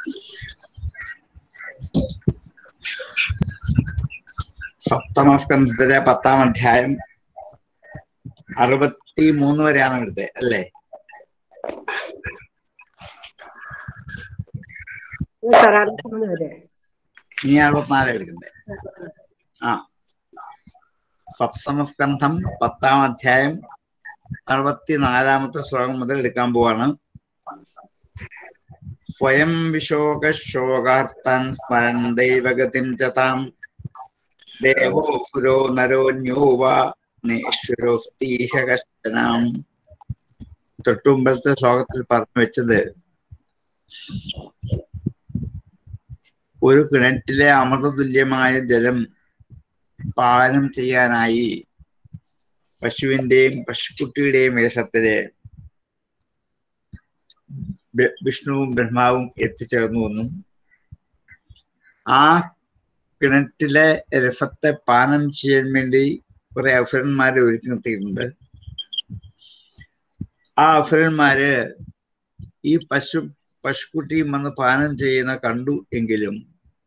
സപ്തമസ്കന്ധത്തിലെ പത്താം അധ്യായം അറുപത്തി മൂന്ന് വരെയാണ് എടുത്തത് അല്ലേ സാർ അറുപത്തൊന്ന് വരെ ഇനി അറുപത്തിനാല് എടുക്കണ്ടേ ആ സപ്തമസ്കന്ധം പത്താം അധ്യായം അറുപത്തിനാലാമത്തെ ശ്ലോകം മുതൽ എടുക്കാൻ പോവാണ് സ്വയം വിശോക ശോകാർത്താൻ സ്മരൻ ദൈവഗതിം ച താം ദേവോ പുരോ നരോന്യോ വാ നേശ്വരോസ്തീഹ കഷ്ടനാം തൊട്ടുമുമ്പത്തെ ശ്ലോകത്തിൽ പറഞ്ഞു വെച്ചത് ഒരു കിണറ്റിലെ അമൃതതുല്യമായ ജലം പാനം ചെയ്യാനായി പശുവിന്റെയും പശുക്കുട്ടിയുടെയും വേഷത്തില് ബ- വിഷ്ണുവും ബ്രഹ്മാവും എത്തിച്ചേർന്നു എന്നും ആ കിണറ്റിലെ രസത്തെ പാനം ചെയ്യാൻ വേണ്ടി കുറെ അസുരന്മാരെ ഒരുക്കി നിർത്തിയിട്ടുണ്ട് ആ അസുരന്മാര് ഈ പശു പശുക്കുട്ടിയും വന്ന് പാനം ചെയ്യുന്ന കണ്ടു എങ്കിലും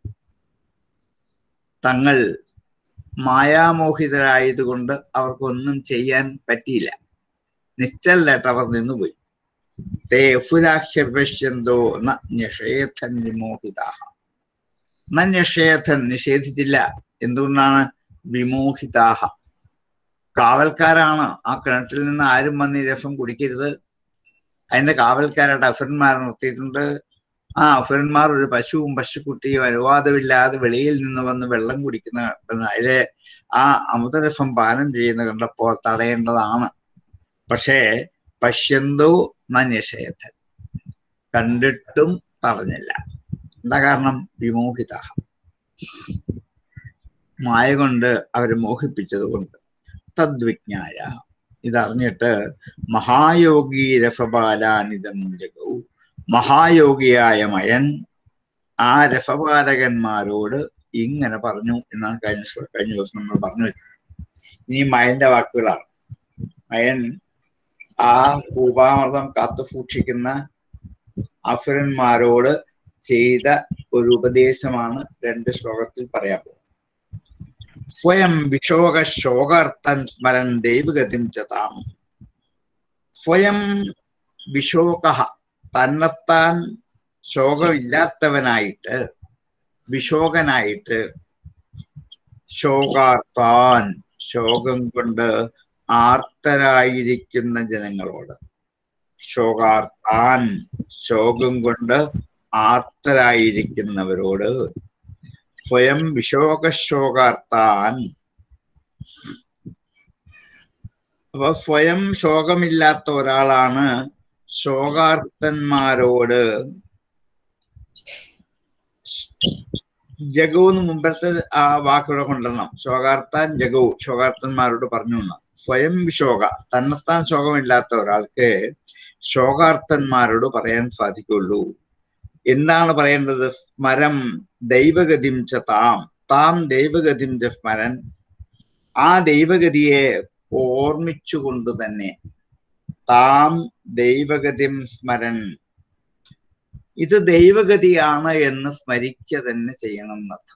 തങ്ങൾ മായാമോഹിതരായതുകൊണ്ട് അവർക്കൊന്നും ചെയ്യാൻ പറ്റിയില്ല നിശ്ചലായിട്ട് അവർ നിന്നുപോയി തേ ഫുലാഹ്യപശ്യന്തോ ന നിഷേധൻ വിമോഹിതാഹ ന നിഷേധൻ നിഷേധിച്ചില്ല എന്തുകൊണ്ടാണ് വിമോഹിതാഹ കാവൽക്കാരാണ് ആ കിണറ്റിൽ നിന്ന് ആരും വന്ന് ഈ രസം കുടിക്കരുത് അതിന്റെ കാവൽക്കാരായിട്ട് അസുരന്മാരെ നിർത്തിയിട്ടുണ്ട് ആ അസുരന്മാർ ഒരു പശുവും പശുക്കുട്ടിയും അനുവാദമില്ലാതെ വെളിയിൽ നിന്ന് വന്ന് വെള്ളം കുടിക്കുന്ന കണ്ടെന്ന് അതിലെ ആ അമൃതരസം പാനം ചെയ്യുന്ന കണ്ടപ്പോൾ തടയേണ്ടതാണ് പക്ഷേ പശ്യന്തോ ന നിഷേധൻ കണ്ടിട്ടും തടഞ്ഞില്ല എന്താ കാരണം വിമോഹിത മായ കൊണ്ട് അവരെ മോഹിപ്പിച്ചത് കൊണ്ട് തദ്വിജ്ഞായ ഇതറിഞ്ഞിട്ട് മഹായോഗി രസപാലാനിതം ജഗൗ മഹായോഗിയായ മയൻ ആ രസപാലകന്മാരോട് ഇങ്ങനെ പറഞ്ഞു എന്നാണ് കഴിഞ്ഞ ശ്ലോ- കഴിഞ്ഞ ദിവസം നമ്മൾ പറഞ്ഞു വെച്ചത് ഇനി മയന്റെ വാക്കുകളാണ് മയൻ ആ കൂപാമൃതം കാത്തു സൂക്ഷിക്കുന്ന അസുരന്മാരോട് ചെയ്ത ഒരു ഉപദേശമാണ് രണ്ട് ശ്ലോകത്തിൽ പറയാൻ പോകുന്നത് സ്വയം വിശോക ശോകാർത്ഥൻ സ്മരൻ ദൈവഗതിം ചതാം സ്വയം വിശോക തന്നെത്താൻ ശോകമില്ലാത്തവനായിട്ട് വിശോകനായിട്ട് ശോകാർത്താൻ ശോകം കൊണ്ട് ആർത്തരായിരിക്കുന്ന ജനങ്ങളോട് ശോകാർത്താൻ ശോകം കൊണ്ട് ആർത്തരായിരിക്കുന്നവരോട് സ്വയം വിശോകശോകാർത്താൻ അപ്പൊ സ്വയം ശോകമില്ലാത്ത ഒരാളാണ് ശോകാർത്തന്മാരോട് ജഗുവിന് മുമ്പത്തെ ആ വാക്കുകൾ കൊണ്ടുവരണം ശോകാർത്താൻ ജഗു ശോകാർത്തന്മാരോട് പറഞ്ഞു എന്ന് സ്വയം വിശോക തന്നെത്താൻ ശോകമില്ലാത്ത ഒരാൾക്ക് ശോകാർത്തന്മാരോട് പറയാൻ സാധിക്കുള്ളൂ എന്താണ് പറയേണ്ടത് സ്മരം ദൈവഗതിം ച താം താം ദൈവഗതിം ച സ്മരൻ ആ ദൈവഗതിയെ ഓർമ്മിച്ചുകൊണ്ട് തന്നെ താം ദൈവഗതിം സ്മരൻ ഇത് ദൈവഗതിയാണ് എന്ന് സ്മരിക്കുക തന്നെ ചെയ്യണം എന്നർത്ഥം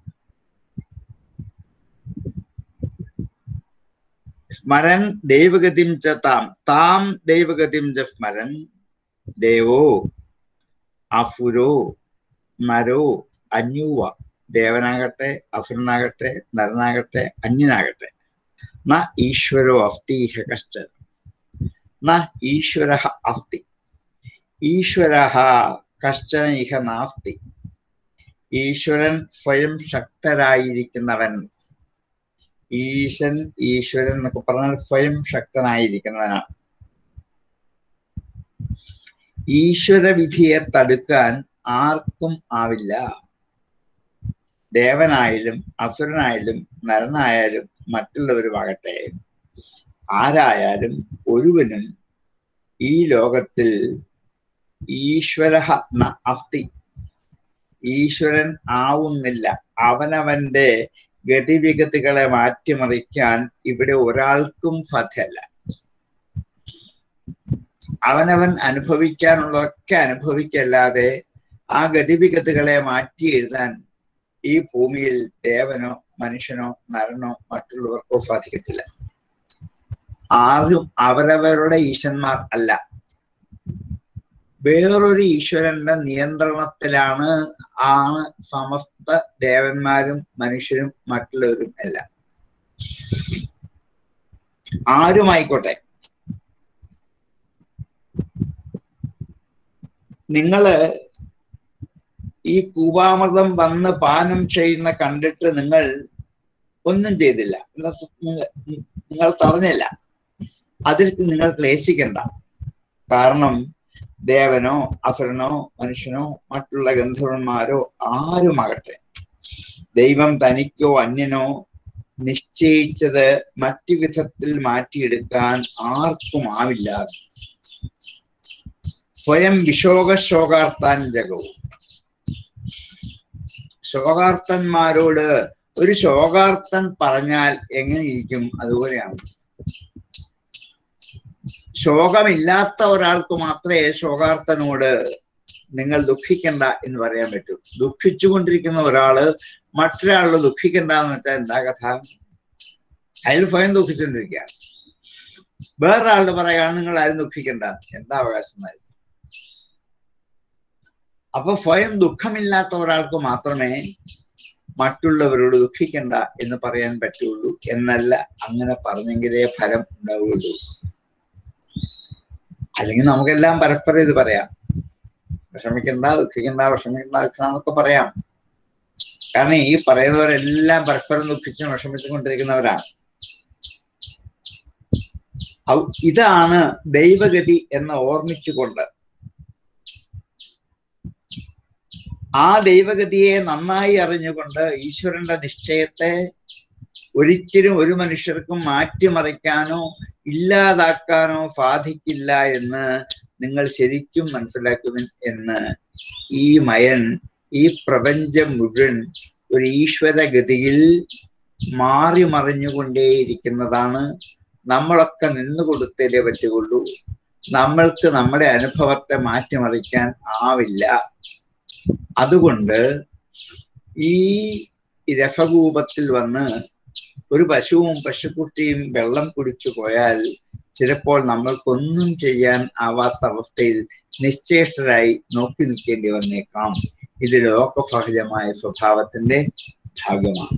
സ്മരൻ ദൈവഗതിം ച താം താം ദൈവഗതിം ച സ്മരൻ ദേവോ അഫുരോ നരോ അന്യൂവ ദേവനാകട്ടെ അസുരനാകട്ടെ നരനാകട്ടെ അന്യനാകട്ടെ ന ഈശ്വരോ അസ്തീഹ കശ്ചൻ ന ഈശ്വര അസ്തി ഈശ്വര കശ്ചന ഇഹ നാസ്തി ഈശ്വരൻ സ്വയം ശക്തരായിരിക്കുന്നവൻ ഈശൻ ഈശ്വരൻ എന്നൊക്കെ പറഞ്ഞാൽ സ്വയം ശക്തനായിരിക്കുന്നവനാണ് ഈശ്വര വിധിയെ തടുക്കാൻ ആർക്കും ആവില്ല ദേവനായാലും അസുരനായാലും നരനായാലും മറ്റുള്ളവരുമാകട്ടെ ആരായാലും ഒരുവനും ഈ ലോകത്തിൽ ഈശ്വര അസ്തി ഈശ്വരൻ ആവുന്നില്ല അവനവന്റെ ഗതിവിഗതികളെ മാറ്റിമറിക്കാൻ ഇവിടെ ഒരാൾക്കും സാധ്യമല്ല അവനവൻ അനുഭവിക്കാനുള്ളതൊക്കെ അനുഭവിക്കല്ലാതെ ആ ഗതിവിഗതികളെ മാറ്റി എഴുതാൻ ഈ ഭൂമിയിൽ ദേവനോ മനുഷ്യനോ നരനോ മറ്റുള്ളവർക്കോ സാധിക്കത്തില്ല ആരും അവരവരുടെ ഈശ്വരന്മാർ അല്ല വേറൊരു ഈശ്വരന്റെ നിയന്ത്രണത്തിലാണ് ആണ് സമസ്ത ദേവന്മാരും മനുഷ്യരും മറ്റുള്ളവരും എല്ലാം ആരുമായിക്കോട്ടെ നിങ്ങള് ഈ കൂപാമൃതം വന്ന് പാനം ചെയ്യുന്ന കണ്ടിട്ട് നിങ്ങൾ ഒന്നും ചെയ്തില്ല നിങ്ങൾ തടഞ്ഞില്ല അതിൽ നിങ്ങൾ ക്ലേശിക്കണ്ട കാരണം ദേവനോ അസുരനോ മനുഷ്യനോ മറ്റുള്ള ഗന്ധർവന്മാരോ ആരുമാകട്ടെ ദൈവം തനിക്കോ അന്യനോ നിശ്ചയിച്ചത് മറ്റു വിധത്തിൽ മാറ്റിയെടുക്കാൻ ആർക്കും ആവില്ല സ്വയം വിശോക ശോകാർത്താൻ ജഗവും ശോകാർത്തന്മാരോട് ഒരു ശോകാർത്തൻ പറഞ്ഞാൽ എങ്ങനെ ഇരിക്കും അതുപോലെയാണ് ശോകമില്ലാത്ത ഒരാൾക്ക് മാത്രമേ ശോകാർത്തനോട് നിങ്ങൾ ദുഃഖിക്കണ്ട എന്ന് പറയാൻ പറ്റൂ ദുഃഖിച്ചുകൊണ്ടിരിക്കുന്ന ഒരാള് മറ്റൊരാളോട് ദുഃഖിക്കണ്ട എന്ന് വെച്ചാൽ എന്താ കഥ അയാൾ സ്വയം ദുഃഖിച്ചുകൊണ്ടിരിക്കുകയാണ് വേറൊരാളോട് പറയാണ് നിങ്ങൾ ആരും ദുഃഖിക്കണ്ട എന്താ അവകാശം അപ്പൊ സ്വയം ദുഃഖമില്ലാത്ത ഒരാൾക്ക് മാത്രമേ മറ്റുള്ളവരോട് ദുഃഖിക്കണ്ട എന്ന് പറയാൻ പറ്റുള്ളൂ എന്നല്ല അങ്ങനെ പറഞ്ഞെങ്കിലേ ഫലം ഉണ്ടാവുകയുള്ളൂ അല്ലെങ്കിൽ നമുക്കെല്ലാം പരസ്പരം ഇത് പറയാം വിഷമിക്കണ്ട ദുഃഖിക്കണ്ട വിഷമിക്കണ്ട എന്നൊക്കെ പറയാം കാരണം ഈ പറയുന്നവരെല്ലാം പരസ്പരം ദുഃഖിച്ചും വിഷമിച്ചുകൊണ്ടിരിക്കുന്നവരാണ് ഇതാണ് ദൈവഗതി എന്ന് ഓർമ്മിച്ചുകൊണ്ട് ആ ദൈവഗതിയെ നന്നായി അറിഞ്ഞുകൊണ്ട് ഈശ്വരന്റെ നിശ്ചയത്തെ ഒരിക്കലും ഒരു മനുഷ്യർക്കും മാറ്റിമറിക്കാനോ ഇല്ലാതാക്കാനോ സാധിക്കില്ല എന്ന് നിങ്ങൾ ശരിക്കും മനസ്സിലാക്കുവിൻ എന്ന് ഈ മയൻ ഈ പ്രപഞ്ചം മുഴുവൻ ഒരു ഈശ്വരഗതിയിൽ മാറി മറിഞ്ഞുകൊണ്ടേയിരിക്കുന്നതാണ് നമ്മളൊക്കെ നിന്നു കൊടുത്തേ പറ്റുകയുള്ളൂ നമ്മൾക്ക് നമ്മുടെ അനുഭവത്തെ മാറ്റിമറിക്കാൻ ആവില്ല അതുകൊണ്ട് ഈ രസകൂപത്തിൽ വന്ന് ഒരു പശുവും പശുക്കുട്ടിയും വെള്ളം കുടിച്ചു പോയാൽ ചിലപ്പോൾ നമ്മൾക്കൊന്നും ചെയ്യാൻ ആവാത്ത അവസ്ഥയിൽ നിശ്ചേഷ്ടരായി നോക്കി നിൽക്കേണ്ടി വന്നേക്കാം ഇത് ലോകസഹജമായ സ്വഭാവത്തിന്റെ ഭാഗമാണ്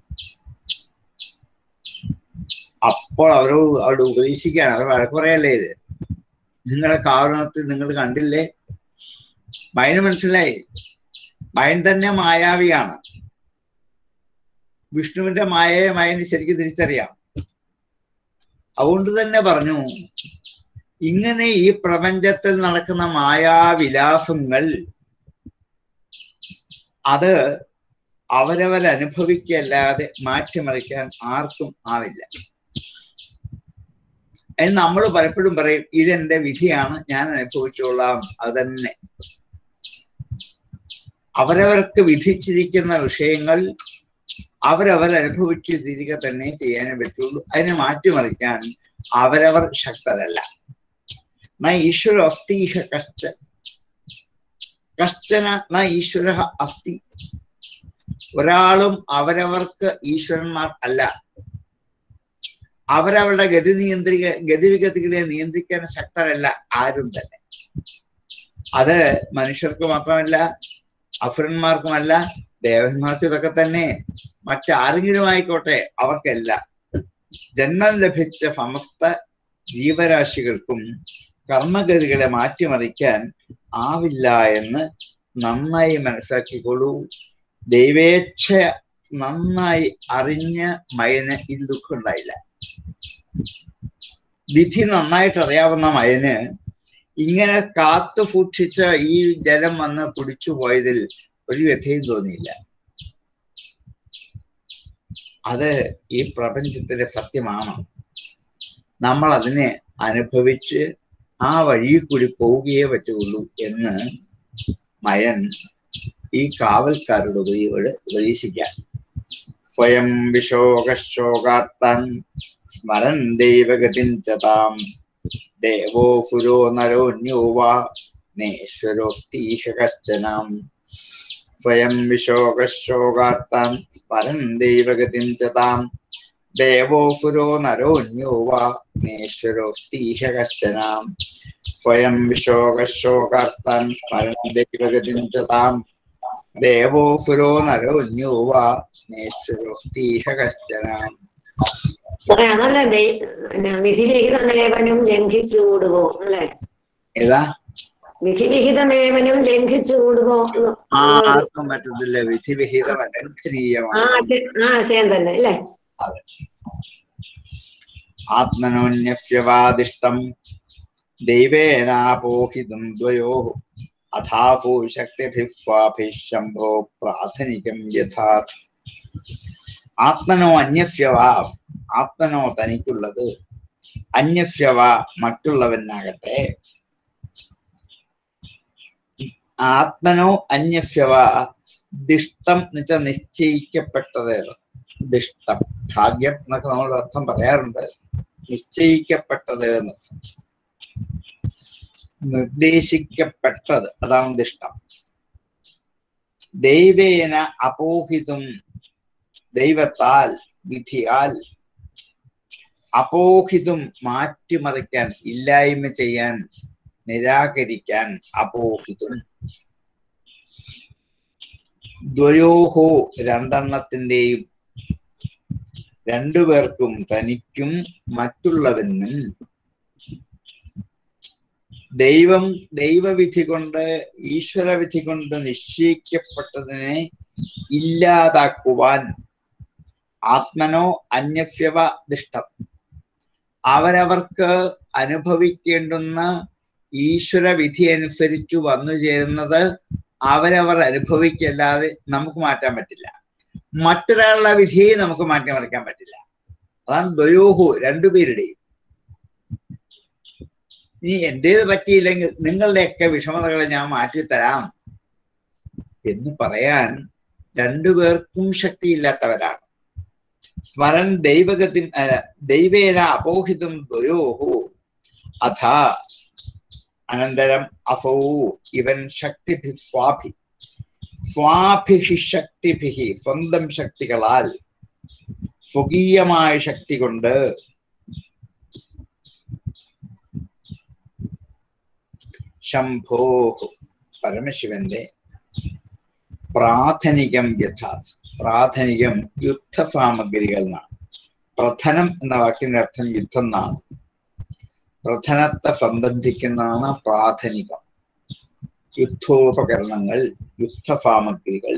അപ്പോൾ അവരോട് അവിടെ ഉപദേശിക്കുകയാണ് അവർ വഴക്ക് പറയല്ലേ ഇത് നിങ്ങളെ കാരണത്തിൽ നിങ്ങൾ കണ്ടില്ലേ മയന് മനസ്സിലായി മയൻ തന്നെ മായാവിയാണ് വിഷ്ണുവിന്റെ മായയെ മയന് ശരിക്കും തിരിച്ചറിയാം അതുകൊണ്ട് തന്നെ പറഞ്ഞു ഇങ്ങനെ ഈ പ്രപഞ്ചത്തിൽ നടക്കുന്ന മായാവിലാസങ്ങൾ അത് അവരവരനുഭവിക്കല്ലാതെ മാറ്റിമറിക്കാൻ ആർക്കും ആവില്ല എന്ന് നമ്മൾ പലപ്പോഴും പറയും ഇതെന്റെ വിധിയാണ് ഞാൻ അനുഭവിച്ചോളാം അത് തന്നെ അവരവർക്ക് വിധിച്ചിരിക്കുന്ന വിഷയങ്ങൾ അവരവർ അനുഭവിച്ച് തിരികെ തന്നെ ചെയ്യാനേ പറ്റുള്ളൂ അതിനെ മാറ്റിമറിക്കാൻ അവരവർ ശക്തരല്ല ന ഈശ്വര അസ്ഥീഷ കശ്ച കശ്ചന ന ഈശ്വര അസ്ഥി ഒരാളും അവരവർക്ക് ഈശ്വരന്മാർ അല്ല അവരവരുടെ ഗതി നിയന്ത്രിക്ക ഗതിവിഗതികളെ നിയന്ത്രിക്കാൻ ശക്തരല്ല ആരും തന്നെ അത് മനുഷ്യർക്ക് മാത്രമല്ല അസുരന്മാർക്കുമല്ല ദേവന്മാർക്കും ഇതൊക്കെ തന്നെ മറ്റാരെങ്കിലും ആയിക്കോട്ടെ അവർക്കല്ല ജന്മം ലഭിച്ച സമസ്ത ജീവരാശികൾക്കും കർമ്മഗതികളെ മാറ്റിമറിക്കാൻ ആവില്ല എന്ന് നന്നായി മനസ്സിലാക്കിക്കൊള്ളൂ ദൈവേച്ഛ നന്നായി അറിഞ്ഞ മയന് ഇത് ദുഃഖം ഉണ്ടായില്ല വിധി നന്നായിട്ട് അറിയാവുന്ന മയന് ഇങ്ങനെ കാത്തു സൂക്ഷിച്ച ഈ ജലം വന്ന് കുടിച്ചു പോയതിൽ ഒരു വ്യഥയും തോന്നിയില്ല അത് ഈ പ്രപഞ്ചത്തിന്റെ സത്യമാണ് നമ്മൾ അതിനെ അനുഭവിച്ച് ആ വഴി കൂടി പോവുകയേ പറ്റുള്ളൂ എന്ന് മയൻ ഈ കാവൽക്കാരുടെ ഉപയോഗ ഉപദേശിക്കാൻ സ്വയം വിശോകശോകാർത്താൻ സ്മരൻ ദൈവഗതിം ചതാം ദേവോ സുരോ നരോന്യോ വാ നേശ്വരോസ്തീഹ കശ്ചനാം സ്വയം വിശോകശോകാർത്താൻ സ്മരൻ ദൈവഗതിം ച താം ദേവോസുരോ നരോന്യോ വാ നേശ്വരോസ്തീഹ കശ്ചനാം സ്വയം വിശോകശോകാർത്താൻ സ്മരൻ ദൈവഗതിം ച താം ദേവോസുരോ നരോന്യോ വാ നേശ്വരോസ്തീഹ കശ്ചനാം സാറേ അതല്ല ദൈ- പിന്നെ വിധിലിഖിത നിയമനം ലംഘിച്ചു കൂടുവോ അല്ലെ ഏതാ വിധിലിഖിത നിയമനം ലംഘിച്ചു കൂടുവോ എന്ന് ആർക്കും പറ്റത്തില്ല വിധിവിഹിതം ആ അലംഘനീയമാണ് ആശയം ആ ആശയം തന്നെ അല്ലേ ആത്മനോന്യസ്യവാദിഷ്ടം ദൈവേനാപോഹിതും ദ്വയോ അഥാപോ ശക്തിഭിസ്വാഭിः ശംഭോ പ്രാഥനികം യഥാ ആത്മനോ അന്യസ്യവ ആത്മനോ തനിക്കുള്ളത് അന്യസ്യവ മറ്റുള്ളവനാകട്ടെ ആത്മനോ അന്യസ്യവ ദിഷ്ടം എന്ന് വെച്ചാൽ നിശ്ചയിക്കപ്പെട്ടത് ദിഷ്ടം ഭാഗ്യം എന്നൊക്കെ നമ്മൾ അർത്ഥം പറയാറുണ്ട് നിശ്ചയിക്കപ്പെട്ടത് എന്ന് നിർദ്ദേശിക്കപ്പെട്ടത് അതാണ് ദിഷ്ടം ദൈവേന അപോഹിതും ദൈവത്താൽ വിധിയാൽ അപോഹിതും മാറ്റിമറിക്കാൻ ഇല്ലായ്മ ചെയ്യാൻ നിരാകരിക്കാൻ അപോഹിതും ദ്വയോഹോ രണ്ടെണ്ണത്തിന്റെയും രണ്ടുപേർക്കും തനിക്കും മറ്റുള്ളവനും ദൈവം ദൈവവിധി കൊണ്ട് ഈശ്വരവിധി കൊണ്ട് നിശ്ചയിക്കപ്പെട്ടതിനെ ഇല്ലാതാക്കുവാൻ ആത്മനോ അന്യസ്യവ ദിഷ്ടം അവരവർക്ക് അനുഭവിക്കേണ്ടുന്ന ഈശ്വര വിധി അനുസരിച്ചു വന്നു ചേരുന്നത് അവരവർ അനുഭവിക്കല്ലാതെ നമുക്ക് മാറ്റാൻ പറ്റില്ല മറ്റൊരാളുടെ വിധിയെ നമുക്ക് മാറ്റിമറിക്കാൻ പറ്റില്ല അതാണ് ദ്വയോഹു രണ്ടുപേരുടെയും ഇനി എന്റേത് പറ്റിയില്ലെങ്കിൽ നിങ്ങളുടെയൊക്കെ വിഷമതകളെ ഞാൻ മാറ്റിത്തരാം എന്ന് പറയാൻ രണ്ടുപേർക്കും ശക്തിയില്ലാത്തവരാണ് സ്മരൻ ദൈവഗതി ദൈവേന അപോഹിതും ദ്വയോഹു അഥ അനന്തരം അസൗ ഇവൻ ശക്തിഭി സ്വാഭി സ്വാഭിഹി ശക്തിഭിഹി സ്വന്തം ശക്തികളാൽ സ്വകീയമായ ശക്തി കൊണ്ട് ശംഭോ പരമശിവന്റെ പ്രാഥനികം യഥാത് പ്രാഥനികം യുദ്ധസാമഗ്രികൾ എന്നാണ് പ്രഥനം എന്ന വാക്കിന്റെ അർത്ഥം യുദ്ധം എന്നാണ് പ്രഥനത്തെ സംബന്ധിക്കുന്നതാണ് പ്രാഥനികം യുദ്ധോപകരണങ്ങൾ യുദ്ധസാമഗ്രികൾ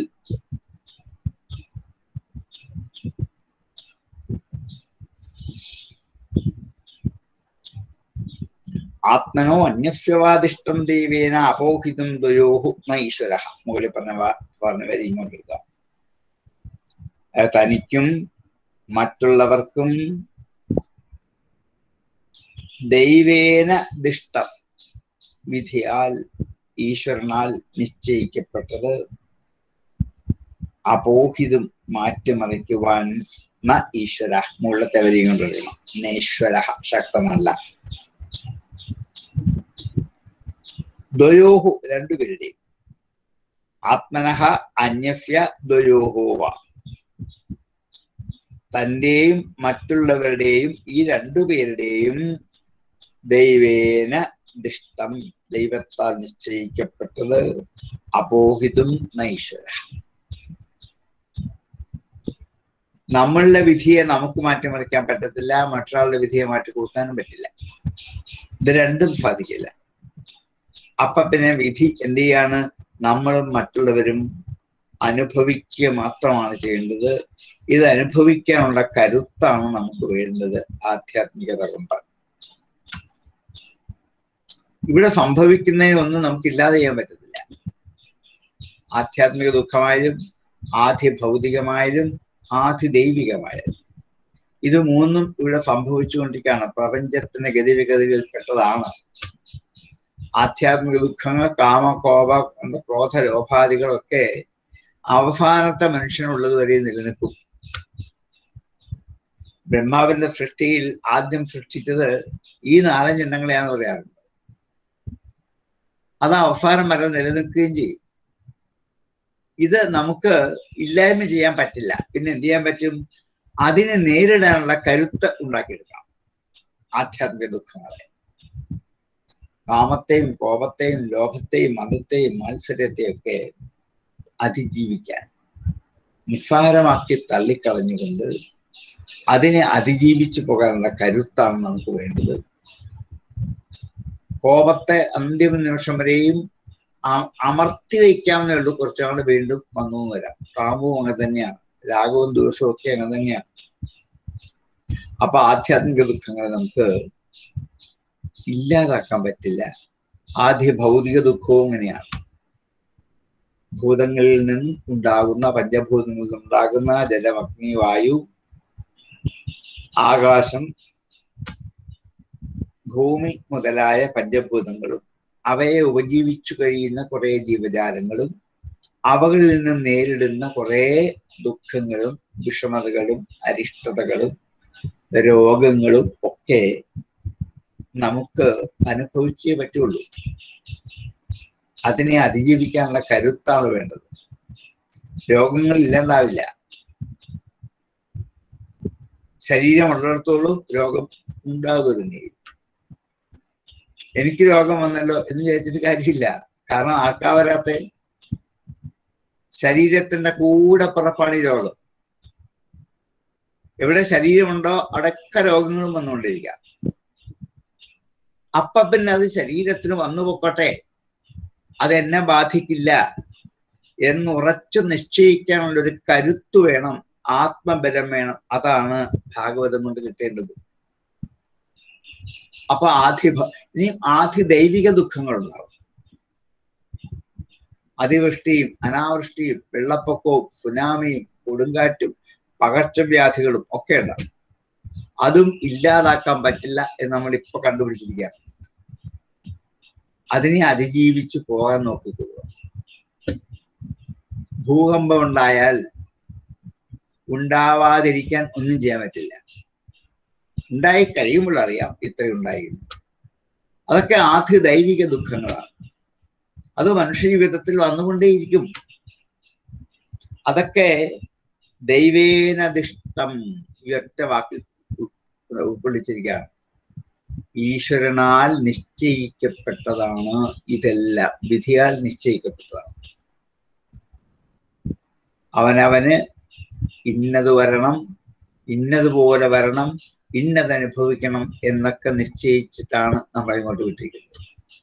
ആത്മനോ അന്യസ്യവാദിഷ്ടം ദൈവേന അപോഹിതം ദ്വയോഹു ന ഈശ്വര മുകളിൽ പറഞ്ഞ വാ- പറഞ്ഞ വരി ഇങ്ങോട്ട് എടുക്കാം അത് തനിക്കും മറ്റുള്ളവർക്കും ദൈവേന ദിഷ്ടം വിധിയാൽ ഈശ്വരനാൽ നിശ്ചയിക്കപ്പെട്ടത് അപോഹിതം മാറ്റിമറിക്കുവാൻ ന ഈശ്വര മുകളിലത്തെ വരിയും കൊണ്ടിരിക്കണം നേശ്വര ശക്തനല്ല ദ്വയോഹു രണ്ടുപേരുടെയും ആത്മനഃ അന്യസ്യ ദ്വയോഹോവ തന്റെയും മറ്റുള്ളവരുടെയും ഈ രണ്ടുപേരുടെയും ദൈവേന ദിഷ്ടം ദൈവത്താൽ നിശ്ചയിക്കപ്പെട്ടത് അപോഹിതും നൈശ്വര നമ്മളുടെ വിധിയെ നമുക്ക് മാറ്റിമറിക്കാൻ പറ്റത്തില്ല മറ്റൊരാളുടെ വിധിയെ മാറ്റി കൂട്ടാനും പറ്റില്ല ഇത് രണ്ടും സാധിക്കില്ല അപ്പൊ പിന്നെ വിധി എന്ത് ചെയ്യാണ് നമ്മളും മറ്റുള്ളവരും അനുഭവിക്കുക മാത്രമാണ് ചെയ്യേണ്ടത് ഇത് അനുഭവിക്കാനുള്ള കരുത്താണ് നമുക്ക് വേണ്ടത് ആധ്യാത്മികത കൊണ്ട് ഇവിടെ സംഭവിക്കുന്നതിനൊന്നും നമുക്ക് ഇല്ലാതെ ചെയ്യാൻ പറ്റത്തില്ല ആധ്യാത്മിക ദുഃഖമായാലും ആധി ഭൗതികമായാലും ആധി ദൈവികമായാലും ഇത് മൂന്നും ഇവിടെ സംഭവിച്ചുകൊണ്ടിരിക്കുകയാണ് പ്രപഞ്ചത്തിന്റെ ഗതിവിഗതികളിൽപ്പെട്ടതാണ് ആധ്യാത്മിക ദുഃഖങ്ങൾ കാമ കോപ എന്ന ക്രോധ ലോഭാദികളൊക്കെ അവസാനത്തെ മനുഷ്യനുള്ളത് വരെ നിലനിൽക്കും ബ്രഹ്മാവിന്റെ സൃഷ്ടിയിൽ ആദ്യം സൃഷ്ടിച്ചത് ഈ നാലഞ്ചെണ്ണങ്ങളെയാണ് പറയാറുണ്ട് അത് അവസാനം വരെ നിലനിൽക്കുകയും ചെയ്യും ഇത് നമുക്ക് ഇല്ലായ്മ ചെയ്യാൻ പറ്റില്ല പിന്നെ എന്ത് ചെയ്യാൻ പറ്റും അതിനെ നേരിടാനുള്ള കരുത്ത് ഉണ്ടാക്കിയെടുക്കാം ആധ്യാത്മിക ദുഃഖങ്ങളെ കാമത്തെയും കോപത്തെയും ലോഭത്തെയും മതത്തെയും മത്സരത്തെയും ഒക്കെ അതിജീവിക്കാൻ നിസ്സാരമാക്കി തള്ളിക്കളഞ്ഞുകൊണ്ട് അതിനെ അതിജീവിച്ചു പോകാനുള്ള കരുത്താണ് നമുക്ക് വേണ്ടത് കോപത്തെ അന്തിമ നിമിഷം വരെയും അമർത്തി വയ്ക്കാവുന്നേ ഉള്ളൂ കുറച്ചുനാൾ വീണ്ടും വന്നു വരാം കാമവും അങ്ങനെ തന്നെയാണ് രാഗവും ദോഷവും ഒക്കെ അങ്ങനെ തന്നെയാണ് അപ്പൊ ആധ്യാത്മിക ദുഃഖങ്ങളെ നമുക്ക് ഇല്ലാതാക്കാൻ പറ്റില്ല ആദ്യ ഭൗതിക ദുഃഖവും ഇങ്ങനെയാണ് ഭൂതങ്ങളിൽ നിന്നും ഉണ്ടാകുന്ന പഞ്ചഭൂതങ്ങളിൽ നിന്നുണ്ടാകുന്ന ജലം അഗ്നി വായു ആകാശം ഭൂമി മുതലായ പഞ്ചഭൂതങ്ങളും അവയെ ഉപജീവിച്ചു കഴിയുന്ന കുറെ ജീവജാലങ്ങളും അവകളിൽ നിന്ന് നേരിടുന്ന കുറെ ദുഃഖങ്ങളും വിഷമതകളും അരിഷ്ടതകളും രോഗങ്ങളും ഒക്കെ നമുക്ക് അനുഭവിച്ചേ പറ്റുള്ളൂ അതിനെ അതിജീവിക്കാനുള്ള കരുത്താണ് വേണ്ടത് രോഗങ്ങൾ ഇല്ലാണ്ടാവില്ല ശരീരമുള്ളിടത്തോളം രോഗം ഉണ്ടാകുക തന്നെ എനിക്ക് രോഗം വന്നല്ലോ എന്ന് വിചാരിച്ചിട്ട് കാര്യമില്ല കാരണം ആർക്കാ വരാത്ത ശരീരത്തിന്റെ കൂടെ പുറപ്പാണ് ഈ രോഗം എവിടെ ശരീരമുണ്ടോ അവിടെയൊക്കെ രോഗങ്ങളും വന്നുകൊണ്ടിരിക്കാം അപ്പൊ പിന്നെ അത് ശരീരത്തിന് വന്നു പൊക്കോട്ടെ അതെന്നെ ബാധിക്കില്ല എന്ന് ഉറച്ചു നിശ്ചയിക്കാനുള്ള ഒരു കരുത്ത് വേണം ആത്മബലം വേണം അതാണ് ഭാഗവതം കൊണ്ട് കിട്ടേണ്ടത് അപ്പൊ ആദ്യ ഇനി ആദ്യ ദൈവിക ദുഃഖങ്ങൾ ഉണ്ടാവും അതിവൃഷ്ടിയും അനാവൃഷ്ടിയും വെള്ളപ്പൊക്കവും സുനാമിയും കൊടുങ്കാറ്റും പകർച്ചവ്യാധികളും ഒക്കെ ഉണ്ടാവും അതും ഇല്ലാതാക്കാൻ പറ്റില്ല എന്ന് നമ്മൾ ഇപ്പൊ കണ്ടുപിടിച്ചിരിക്കുകയാണ് അതിനെ അതിജീവിച്ചു പോകാൻ നോക്കിക്കൊള്ളുക ഭൂകമ്പം ഉണ്ടായാൽ ഉണ്ടാവാതിരിക്കാൻ ഒന്നും ചെയ്യാൻ പറ്റില്ല ഉണ്ടായി കഴിയുമ്പോൾ അറിയാം ഇത്രയും ഉണ്ടായിരുന്നു അതൊക്കെ ആദ്യ ദൈവിക ദുഃഖങ്ങളാണ് അത് മനുഷ്യ ജീവിതത്തിൽ വന്നുകൊണ്ടേയിരിക്കും അതൊക്കെ ദൈവേനദിഷ്ടം ഈ ഒറ്റ വാക്കിൽ ഉൾക്കൊള്ളിച്ചിരിക്കുകയാണ് ഈശ്വരനാൽ നിശ്ചയിക്കപ്പെട്ടതാണ് ഇതെല്ലാം വിധിയാൽ നിശ്ചയിക്കപ്പെട്ടതാണ് അവനവന് ഇന്നത് വരണം ഇന്നതുപോലെ വരണം ഇന്നത് അനുഭവിക്കണം എന്നൊക്കെ നിശ്ചയിച്ചിട്ടാണ് നമ്മളെ ഇങ്ങോട്ട് വിട്ടിരിക്കുന്നത്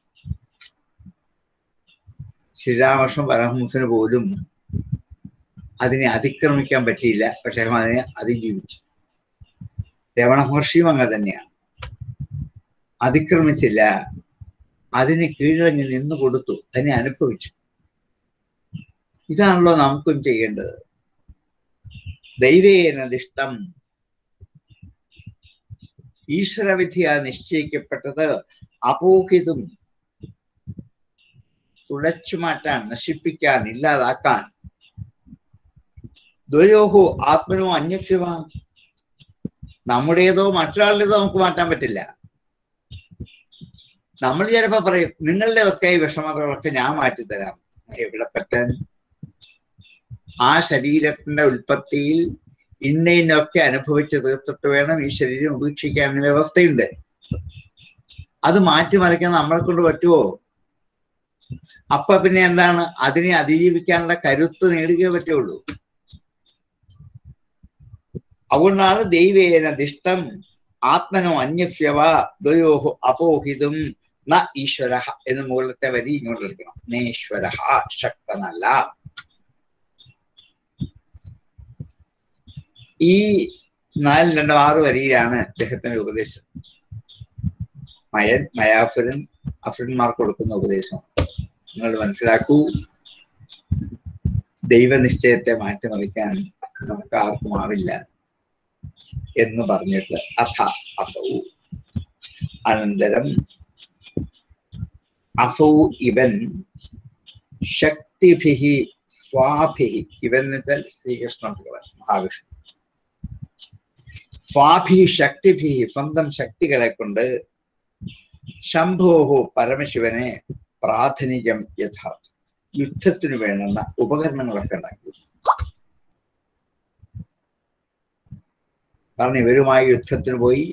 ശ്രീരാമകൃഷ്ണൻ പരമഹംസന് പോലും അതിനെ അതിക്രമിക്കാൻ പറ്റിയില്ല പക്ഷെ അതിനെ അതിജീവിച്ചു രമണ മഹർഷിയും അങ്ങനെ തന്നെയാണ് അതിക്രമിച്ചില്ല അതിന് കീഴടങ്ങി നിന്ന് കൊടുത്തു അതിനെ അനുഭവിച്ചു ഇതാണല്ലോ നമുക്കും ചെയ്യേണ്ടത് ദൈവേനദിഷ്ടം ഈശ്വരവിധിയാ നിശ്ചയിക്കപ്പെട്ടത് അപോഹിതും തുളച്ചു മാറ്റാൻ നശിപ്പിക്കാൻ ഇല്ലാതാക്കാൻ ദ്വയോഹോ ആത്മനോ അന്യഭ്യവ നമ്മുടേതോ മറ്റൊരാളുടേതോ നമുക്ക് മാറ്റാൻ പറ്റില്ല നമ്മൾ ചിലപ്പോ പറയും നിങ്ങളുടെയൊക്കെ ഈ വിഷമതകളൊക്കെ ഞാൻ മാറ്റിത്തരാം എവിടെ പറ്റാൻ ആ ശരീരത്തിന്റെ ഉൽപ്പത്തിയിൽ ഇന്ന ഇന്നൊക്കെ അനുഭവിച്ച് തീർത്തിട്ട് വേണം ഈ ശരീരം ഉപേക്ഷിക്കാൻ വ്യവസ്ഥയുണ്ട് അത് മാറ്റിമറിക്കാൻ നമ്മളെ കൊണ്ട് പറ്റുമോ അപ്പൊ പിന്നെ എന്താണ് അതിനെ അതിജീവിക്കാനുള്ള കരുത്ത് നേടുകയേ പറ്റുള്ളൂ അതുകൊണ്ടാണ് ദൈവേന ദിഷ്ടം ആത്മനോ അന്യഫ്യവ ദ്വയോഹോ അപോഹിതും ന ഈശ്വര എന്ന് മുകളിലത്തെ വരി ഇങ്ങോട്ട് എടുക്കണം നേശ്വര ശക്തനല്ല ഈ നാല് രണ്ടും ആറ് വരിയിലാണ് അദ്ദേഹത്തിന്റെ ഉപദേശം മയൻ മയാസുരൻ അസുരന്മാർക്ക് കൊടുക്കുന്ന ഉപദേശം നിങ്ങൾ മനസ്സിലാക്കൂ ദൈവനിശ്ചയത്തെ മാറ്റിമറിക്കാൻ നമുക്ക് ആർക്കും ആവില്ല എന്ന് പറഞ്ഞിട്ട് അഥ അസൗ അനന്തരം അസൗ ഇവൻ ശക്തിഭിഹി സ്വാഭിഹി ഇവൻ എന്ന് വെച്ചാൽ ശ്രീകൃഷ്ണ ഭഗവാൻ മഹാവിഷ്ണു സ്വാഭി ശക്തിഭി സ്വന്തം ശക്തികളെ കൊണ്ട് ശംഭോഹോ പരമശിവനെ പ്രാഥമികം യഥാർത്ഥ യുദ്ധത്തിന് വേണ്ടുന്ന ഉപകരണങ്ങളൊക്കെ ഉണ്ടാക്കി കാരണം ഇവരുമായി യുദ്ധത്തിന് പോയി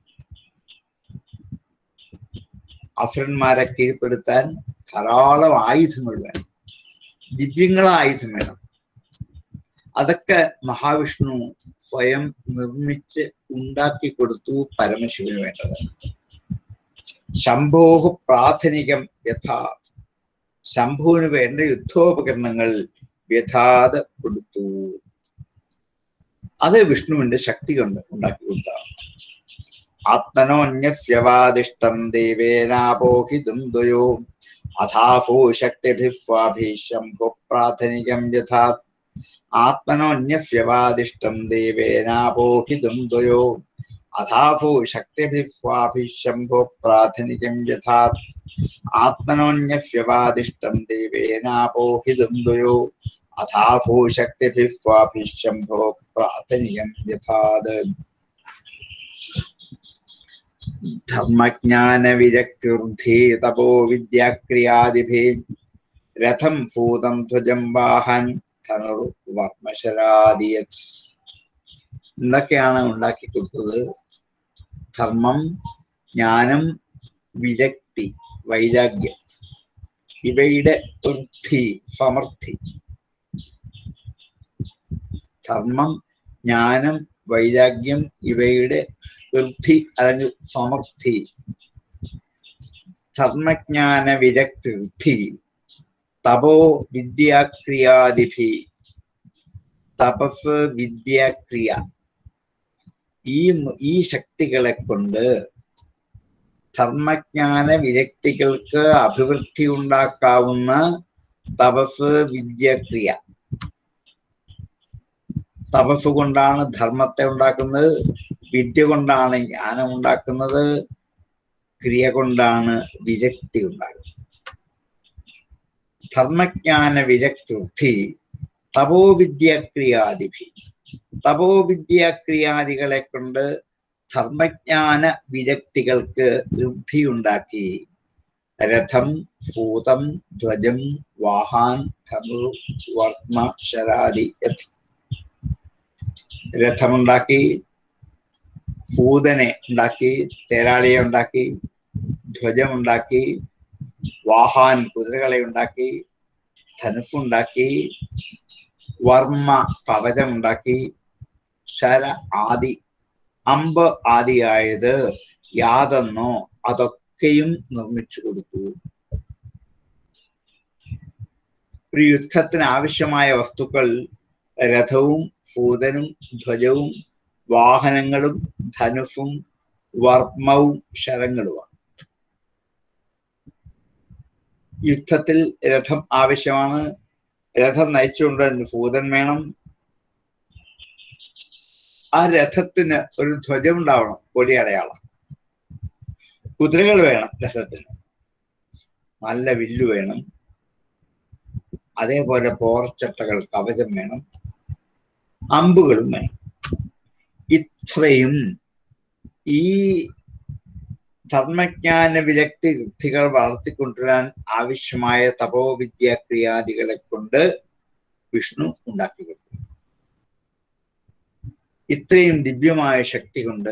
അസുരന്മാരെ കീഴ്പ്പെടുത്താൻ ധാരാളം ആയുധങ്ങൾ വേണം ദിവ്യങ്ങള ആയുധം വേണം അതൊക്കെ മഹാവിഷ്ണു സ്വയം നിർമ്മിച്ച് ഉണ്ടാക്കി കൊടുത്തു പരമശിവന് വേണ്ടത് ശംഭോഹ പ്രാഥമികം യഥാ ശംഭുവിന് വേണ്ട യുദ്ധോപകരണങ്ങൾ വ്യഥാത് കൊടുത്തു അത് വിഷ്ണുവിന്റെ ശക്തി കൊണ്ട് ഉണ്ടാക്കി കൊടുത്താണ് ആത്മനോന്യസ്യവാദിഷ്ടം ദേവേനാപോഹിതും ദ്വയോ അഥാഭൂ ശക്തിഭിസ്വാഭിശംഭു പ്രാഥമികം യഥാ ആത്മനോന്യസ്യവാദിഷ്ടം ദേവേനാപോഹിതും ദ്വയോ അഥാഭൂ ശക്തിഭിസ്വാഭിശംഭു പ്രാഥമികം യഥാ ആത്മനോന്യസ്യവാദിഷ്ടം ദേവേനാപോഹിതും ദ്വയോ അഥാഭൂ ശക്തിഭിസ്വാഭിശംഭോ പ്രാഥമികം യഥാത് ധർമ്മജ്ഞാനവിരക്തിർദ്ധേ തപോ വിദ്യാക്രിയാദിഭേ രഥം ഭൂതം ധ്വജം വാഹൻ ധനുർവർമ്മശരാദിയത് എന്തൊക്കെയാണ് ഉണ്ടാക്കി കൊടുത്തത് ധർമ്മം ജ്ഞാനം വിരക്തി വൈരാഗ്യം ഇവയുടെ വൃദ്ധി സമൃദ്ധി ധർമ്മം ജ്ഞാനം വൈരാഗ്യം ഇവയുടെ വൃദ്ധി അല്ലെങ്കിൽ സമൃദ്ധി ധർമ്മജ്ഞാന വിരക്തി തപോ വിദ്യാക്രിയാദിഭി തപസ് വിദ്യാക്രിയ ഈ ഈ ശക്തികളെ കൊണ്ട് ധർമ്മജ്ഞാന വിരക്തികൾക്ക് അഭിവൃദ്ധി ഉണ്ടാക്കാവുന്ന തപസ് വിദ്യാക്രിയ തപസ് കൊണ്ടാണ് ധർമ്മത്തെ ഉണ്ടാക്കുന്നത് വിദ്യ കൊണ്ടാണ് ജ്ഞാനം ഉണ്ടാക്കുന്നത് ക്രിയ കൊണ്ടാണ് വിരക്തി ഉണ്ടാകുന്നത് ധർമ്മജ്ഞാന വിരക്തി തപോവിദ്യാക്രിയാദിഭി തപോവിദ്യാക്രിയാദികളെ കൊണ്ട് ധർമ്മജ്ഞാന വിരക്തികൾക്ക് വൃദ്ധിയുണ്ടാക്കി രഥം ഭൂതം ധ്വജം വാഹാൻ ധനു വർമ്മ ശരാദി യഥ് രഥമുണ്ടാക്കി ഭൂതനെ ഉണ്ടാക്കി തേരാളിയെ ഉണ്ടാക്കി ധ്വജമുണ്ടാക്കി വാഹാൻ കുതിരകളെ ഉണ്ടാക്കി ധനുസ്സുണ്ടാക്കി വർമ്മ കവചമുണ്ടാക്കി ശര ആദി അമ്പ് ആദിയായത് യാതെന്നോ അതൊക്കെയും നിർമ്മിച്ചു കൊടുത്തു ഒരു യുദ്ധത്തിന് ആവശ്യമായ വസ്തുക്കൾ രഥവും ഭൂതനും ധ്വജവും വാഹനങ്ങളും ധനുസും വർമ്മവും ശരങ്ങളുമാണ് യുദ്ധത്തിൽ രഥം ആവശ്യമാണ് രഥം നയിച്ചുകൊണ്ട് ഭൂതൻ വേണം ആ രഥത്തിന് ഒരു ധ്വജം ഉണ്ടാവണം കൊടിയടയാളം കുതിരകൾ വേണം രഥത്തിന് നല്ല വില്ലു വേണം അതേപോലെ പോർച്ചട്ടകൾ കവചം വേണം അമ്പുകളും വേണം ഇത്രയും ഈ ധർമ്മജ്ഞാന വിരക്തി വൃത്തികൾ വളർത്തിക്കൊണ്ടുവരാൻ ആവശ്യമായ തപോവിദ്യ ക്രിയാദികളെ കൊണ്ട് വിഷ്ണു ഉണ്ടാക്കി കൊടുത്തു ഇത്രയും ദിവ്യമായ ശക്തി കൊണ്ട്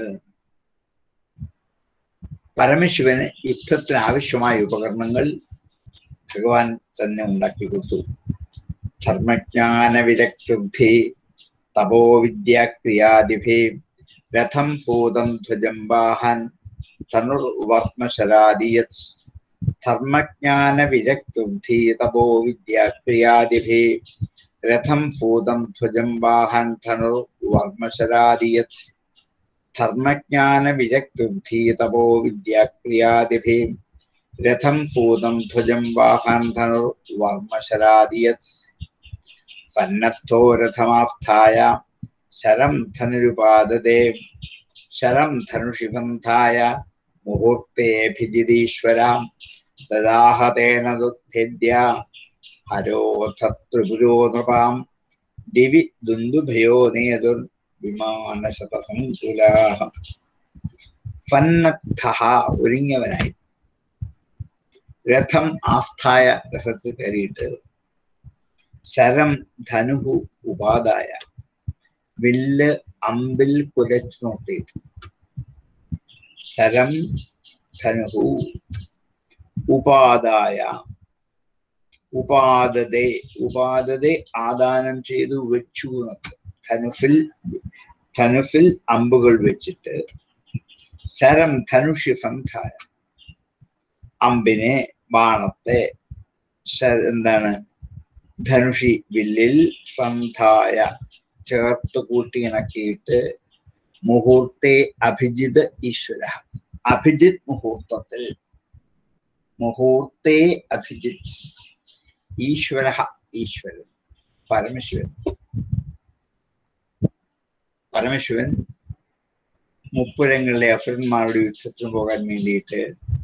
പരമശിവന് യുദ്ധത്തിന് ആവശ്യമായ ഉപകരണങ്ങൾ ഭഗവാൻ തന്നെ ഉണ്ടാക്കി കൊടുത്തു ധർമ്മജ്ഞാന വിരക്തി തപോവിദ്യാക്രിയാദിഭേ രഥം ഭൂതം ധ്വജം വാഹൻ ധനുർവർമ്മശരാദിയത് ധർമ്മജ്ഞാന വിരക്തി തപോവിദ്യാക്രിയാദിഭേ രഥം ഭൂതം ധ്വജം വാഹൻ ധനുർവർമ്മശരാദിയത് ധർമ്മജ്ഞാന വിരക്തി തപോവിദ്യാക്രിയാദിഭേ രഥം ഭൂതം ധ്വജം വാഹൻ ധനുർവർമ്മശരാദിയത് സന്നദ്ധോ രഥമാസ്ഥായ ശരം ധനുരുപാദതേ ശരം ധനുഷിബന്ധായ മുഹൂർത്തേഭിജിതീശ്വരാം ദദാഹതേന ദുദ്ധേദ്യ ഹരോധ ത്രിപുരോ നൃപാം ദിവി ദുന്ദുഭയോ നേതുർ വിമാനശതസംകുലാഹ സന്നദ്ധ ഒരുങ്ങിയവനായി രഥം ആസ്ഥായ രഥത്തിൽ കയറിയിട്ട് ശരം ധനുഹു ഉപാദായ വില്ല് അമ്പിൽ കുലച്ചു നിർത്തിയിട്ട് ശരം ധനുഹു ഉപാദായ ഉപാദതെ ഉപാദതെ ആദാനം ചെയ്തു വെച്ചു എന്നൊക്കെ ധനുഫിൽ ധനുഫിൽ അമ്പുകൾ വെച്ചിട്ട് ശരം ധനുഷി സന്ധായ അമ്പിനെ ബാണത്തെ ശ- എന്താണ് ധനുഷി വില്ലിൽ സന്ധായ ചേർത്ത് കൂട്ടി ഇണക്കിയിട്ട് മുഹൂർത്തെ അഭിജിത് ഈശ്വര അഭിജിത് മുഹൂർത്തത്തിൽ മുഹൂർത്തെ അഭിജിത് ഈശ്വര ഈശ്വരൻ പരമശിവൻ പരമശിവൻ മുപ്പുരങ്ങളിലെ അസുരന്മാരുടെ യുദ്ധത്തിന് പോകാൻ വേണ്ടിയിട്ട്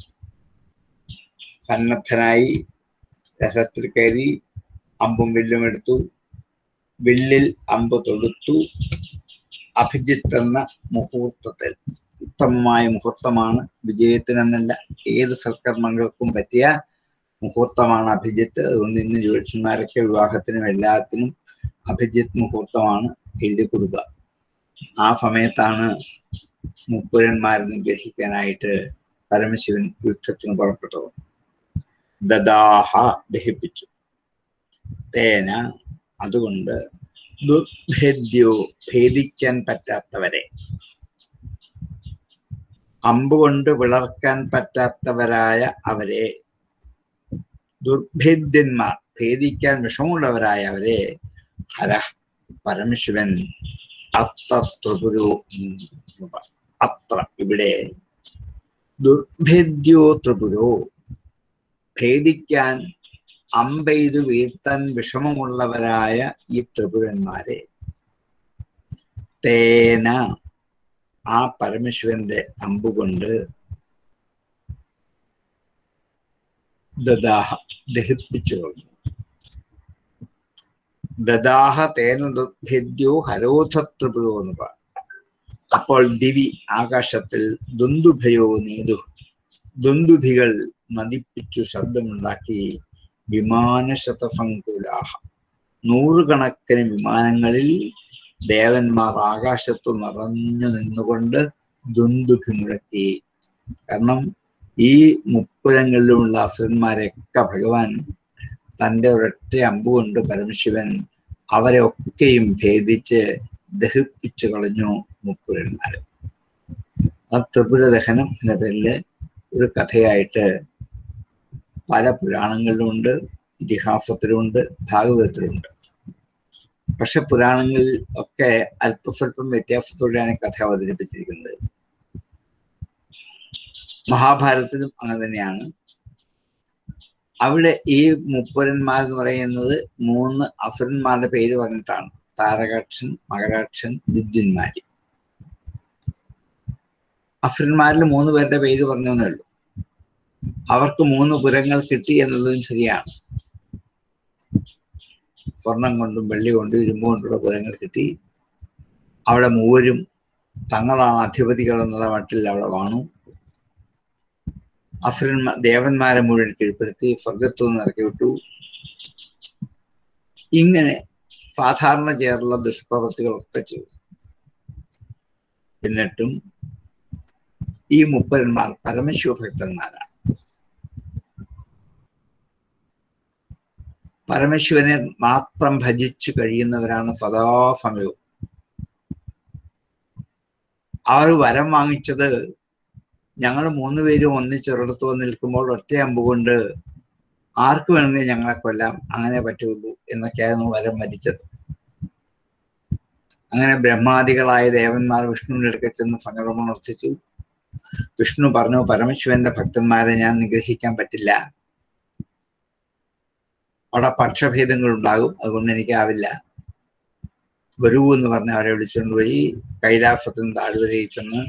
സന്നദ്ധനായി രഥത്തിൽ കയറി അമ്പും വില്ലും എടുത്തു വില്ലിൽ അമ്പ് തൊടുത്തു അഭിജിത്ത് എന്ന മുഹൂർത്തത്തിൽ ഉത്തമമായ മുഹൂർത്തമാണ് വിജയത്തിനെന്നല്ല ഏത് സൽക്കർമ്മങ്ങൾക്കും പറ്റിയ മുഹൂർത്തമാണ് അഭിജിത്ത് അതുകൊണ്ട് ഇന്ന് ജ്യോത്സ്യന്മാരൊക്കെ വിവാഹത്തിനും എല്ലാത്തിനും അഭിജിത്ത് മുഹൂർത്തമാണ് എഴുതി കൊടുക്കുക ആ സമയത്താണ് മുപ്പുരന്മാരെ നിഗ്രഹിക്കാനായിട്ട് പരമശിവൻ യുദ്ധത്തിന് പുറപ്പെട്ടത് ദദാഹ ദഹിപ്പിച്ചു തേന അതുകൊണ്ട് ദുർഭേദ്യോ ഭേദിക്കാൻ പറ്റാത്തവരെ അമ്പുകൊണ്ട് വിളർക്കാൻ പറ്റാത്തവരായ അവരെ ദുർഭേദ്യന്മാർ ഭേദിക്കാൻ വിഷമുള്ളവരായ അവരെ ഹര പരമശിവൻ അത്ര ത്രിപുരോ അത്ര ഇവിടെ ദുർഭേദ്യോ ത്രിപുരോ ഭേദിക്കാൻ അമ്പെയ്തു വീഴ്ത്താൻ വിഷമമുള്ളവരായ ഈ ത്രിപുരന്മാരെ തേന ആ പരമശിവന്റെ അമ്പുകൊണ്ട് ദദാഹ ദഹിപ്പിച്ചു കളഞ്ഞു ദദാഹ തേന ദുർഭേദ്യോ ഹരോധ ത്രിപുരോ എന്ന് പറഞ്ഞു അപ്പോൾ ദിവി ആകാശത്തിൽ ദുന്ദുഭയോ നീതു ദുന്ദുഭികൾ മതിപ്പിച്ചു ശബ്ദമുണ്ടാക്കി വിമാനശതസങ്കുലാഹ നൂറുകണക്കിന് വിമാനങ്ങളിൽ ദേവന്മാർ ആകാശത്ത് നിറഞ്ഞു നിന്നുകൊണ്ട് ദുന്ദുഭി മുഴക്കി കാരണം ഈ മുപ്പുരങ്ങളിലുമുള്ള അസുരന്മാരെയൊക്കെ ഭഗവാൻ തൻ്റെ ഒരൊറ്റ അമ്പുകൊണ്ട് പരമശിവൻ അവരെ ഒക്കെയും ഭേദിച്ച് ദഹിപ്പിച്ചു കളഞ്ഞു മുപ്പുരന്മാര് ആ ത്രിപുര ദഹനം എന്ന പേരില് ഒരു കഥയായിട്ട് പല പുരാണങ്ങളിലുമുണ്ട് ഇതിഹാസത്തിലുമുണ്ട് ഭാഗവതത്തിലുമുണ്ട് പക്ഷെ പുരാണങ്ങളിൽ ഒക്കെ അല്പസ്വല്പം വ്യത്യാസത്തോടെയാണ് കഥ അവതരിപ്പിച്ചിരിക്കുന്നത് മഹാഭാരതത്തിലും അങ്ങനെ തന്നെയാണ് അവിടെ ഈ മുപ്പരന്മാർ എന്ന് പറയുന്നത് മൂന്ന് അസുരന്മാരുടെ പേര് പറഞ്ഞിട്ടാണ് താരകാക്ഷൻ മകരാക്ഷൻ വിദ്യുന്മാര് അസുരന്മാരിൽ മൂന്ന് പേരുടെ പേര് പറഞ്ഞേ ഉള്ളൂ അവർക്ക് മൂന്ന് പുരങ്ങൾ കിട്ടി എന്നുള്ളതും ശരിയാണ് സ്വർണം കൊണ്ടും വെള്ളി കൊണ്ടും ഇരുമ്പ് കൊണ്ടുള്ള പുരങ്ങൾ കിട്ടി അവിടെ മൂവരും തങ്ങളാണ് അധിപതികൾ എന്നുള്ള മട്ടിൽ അവിടെ വാണു അസുരന്മാർ ദേവന്മാരെ മുഴുവൻ കീഴ്പ്പെടുത്തി സ്വർഗത്തു നിന്ന് ഇറക്കി വിട്ടു ഇങ്ങനെ സാധാരണ ചേർന്ന ദുഷ്പ്രവൃത്തികളൊക്കെ ചെയ്തു എന്നിട്ടും ഈ മുപ്പരന്മാർ പരമശിവഭക്തന്മാരാണ് പരമശിവനെ മാത്രം ഭജിച്ചു കഴിയുന്നവരാണ് സദാസമയവും അവർ വരം വാങ്ങിച്ചത് ഞങ്ങൾ മൂന്നുപേരും ഒന്നിച്ചൊരിടത്ത് വന്ന് നിൽക്കുമ്പോൾ ഒറ്റ അമ്പ് കൊണ്ട് ആർക്ക് വേണമെങ്കിൽ ഞങ്ങളെ കൊല്ലാം അങ്ങനെ പറ്റുള്ളൂ എന്നൊക്കെയായിരുന്നു വരം മരിച്ചത് അങ്ങനെ ബ്രഹ്മാദികളായ ദേവന്മാർ വിഷ്ണുവിന്റെ അടുക്ക ചെന്ന് സങ്കടമുണർത്തിച്ചു വിഷ്ണു പറഞ്ഞു പരമശിവന്റെ ഭക്തന്മാരെ ഞാൻ നിഗ്രഹിക്കാൻ പറ്റില്ല അവിടെ പക്ഷഭേദങ്ങൾ ഉണ്ടാകും അതുകൊണ്ട് എനിക്കാവില്ല വരൂ എന്ന് പറഞ്ഞ് അവരെ വിളിച്ചുകൊണ്ട് പോയി കൈലാസത്തിന് താഴ്വരയിൽ ചെന്ന്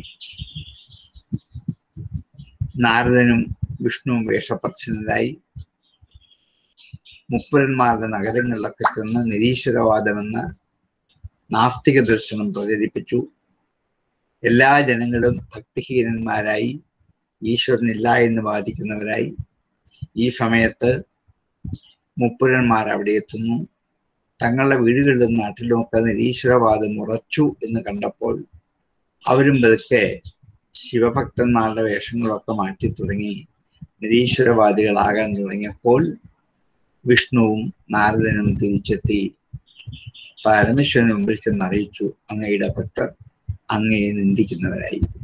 നാരദനും വിഷ്ണുവും വേഷപ്രച്ഛന്നരായി മുപ്പരന്മാരുടെ നഗരങ്ങളിലൊക്കെ ചെന്ന് നിരീശ്വരവാദമെന്ന നാസ്തിക ദർശനം പ്രചരിപ്പിച്ചു എല്ലാ ജനങ്ങളും ഭക്തിഹീനന്മാരായി ഈശ്വരനില്ല എന്ന് വാദിക്കുന്നവരായി ഈ സമയത്ത് മുപ്പുരന്മാർ അവിടെ എത്തുന്നു തങ്ങളുടെ വീടുകളിലും നാട്ടിലുമൊക്കെ നിരീശ്വരവാദം ഉറച്ചു എന്ന് കണ്ടപ്പോൾ അവരും പതുക്കെ ശിവഭക്തന്മാരുടെ വേഷങ്ങളൊക്കെ മാറ്റി തുടങ്ങി നിരീശ്വരവാദികളാകാൻ തുടങ്ങിയപ്പോൾ വിഷ്ണുവും നാരദനും തിരിച്ചെത്തി പരമേശ്വരന് മുമ്പിൽ ചെന്ന് അറിയിച്ചു അങ്ങയുടെ ഭക്തർ അങ്ങയെ നിന്ദിക്കുന്നവരായിരിക്കും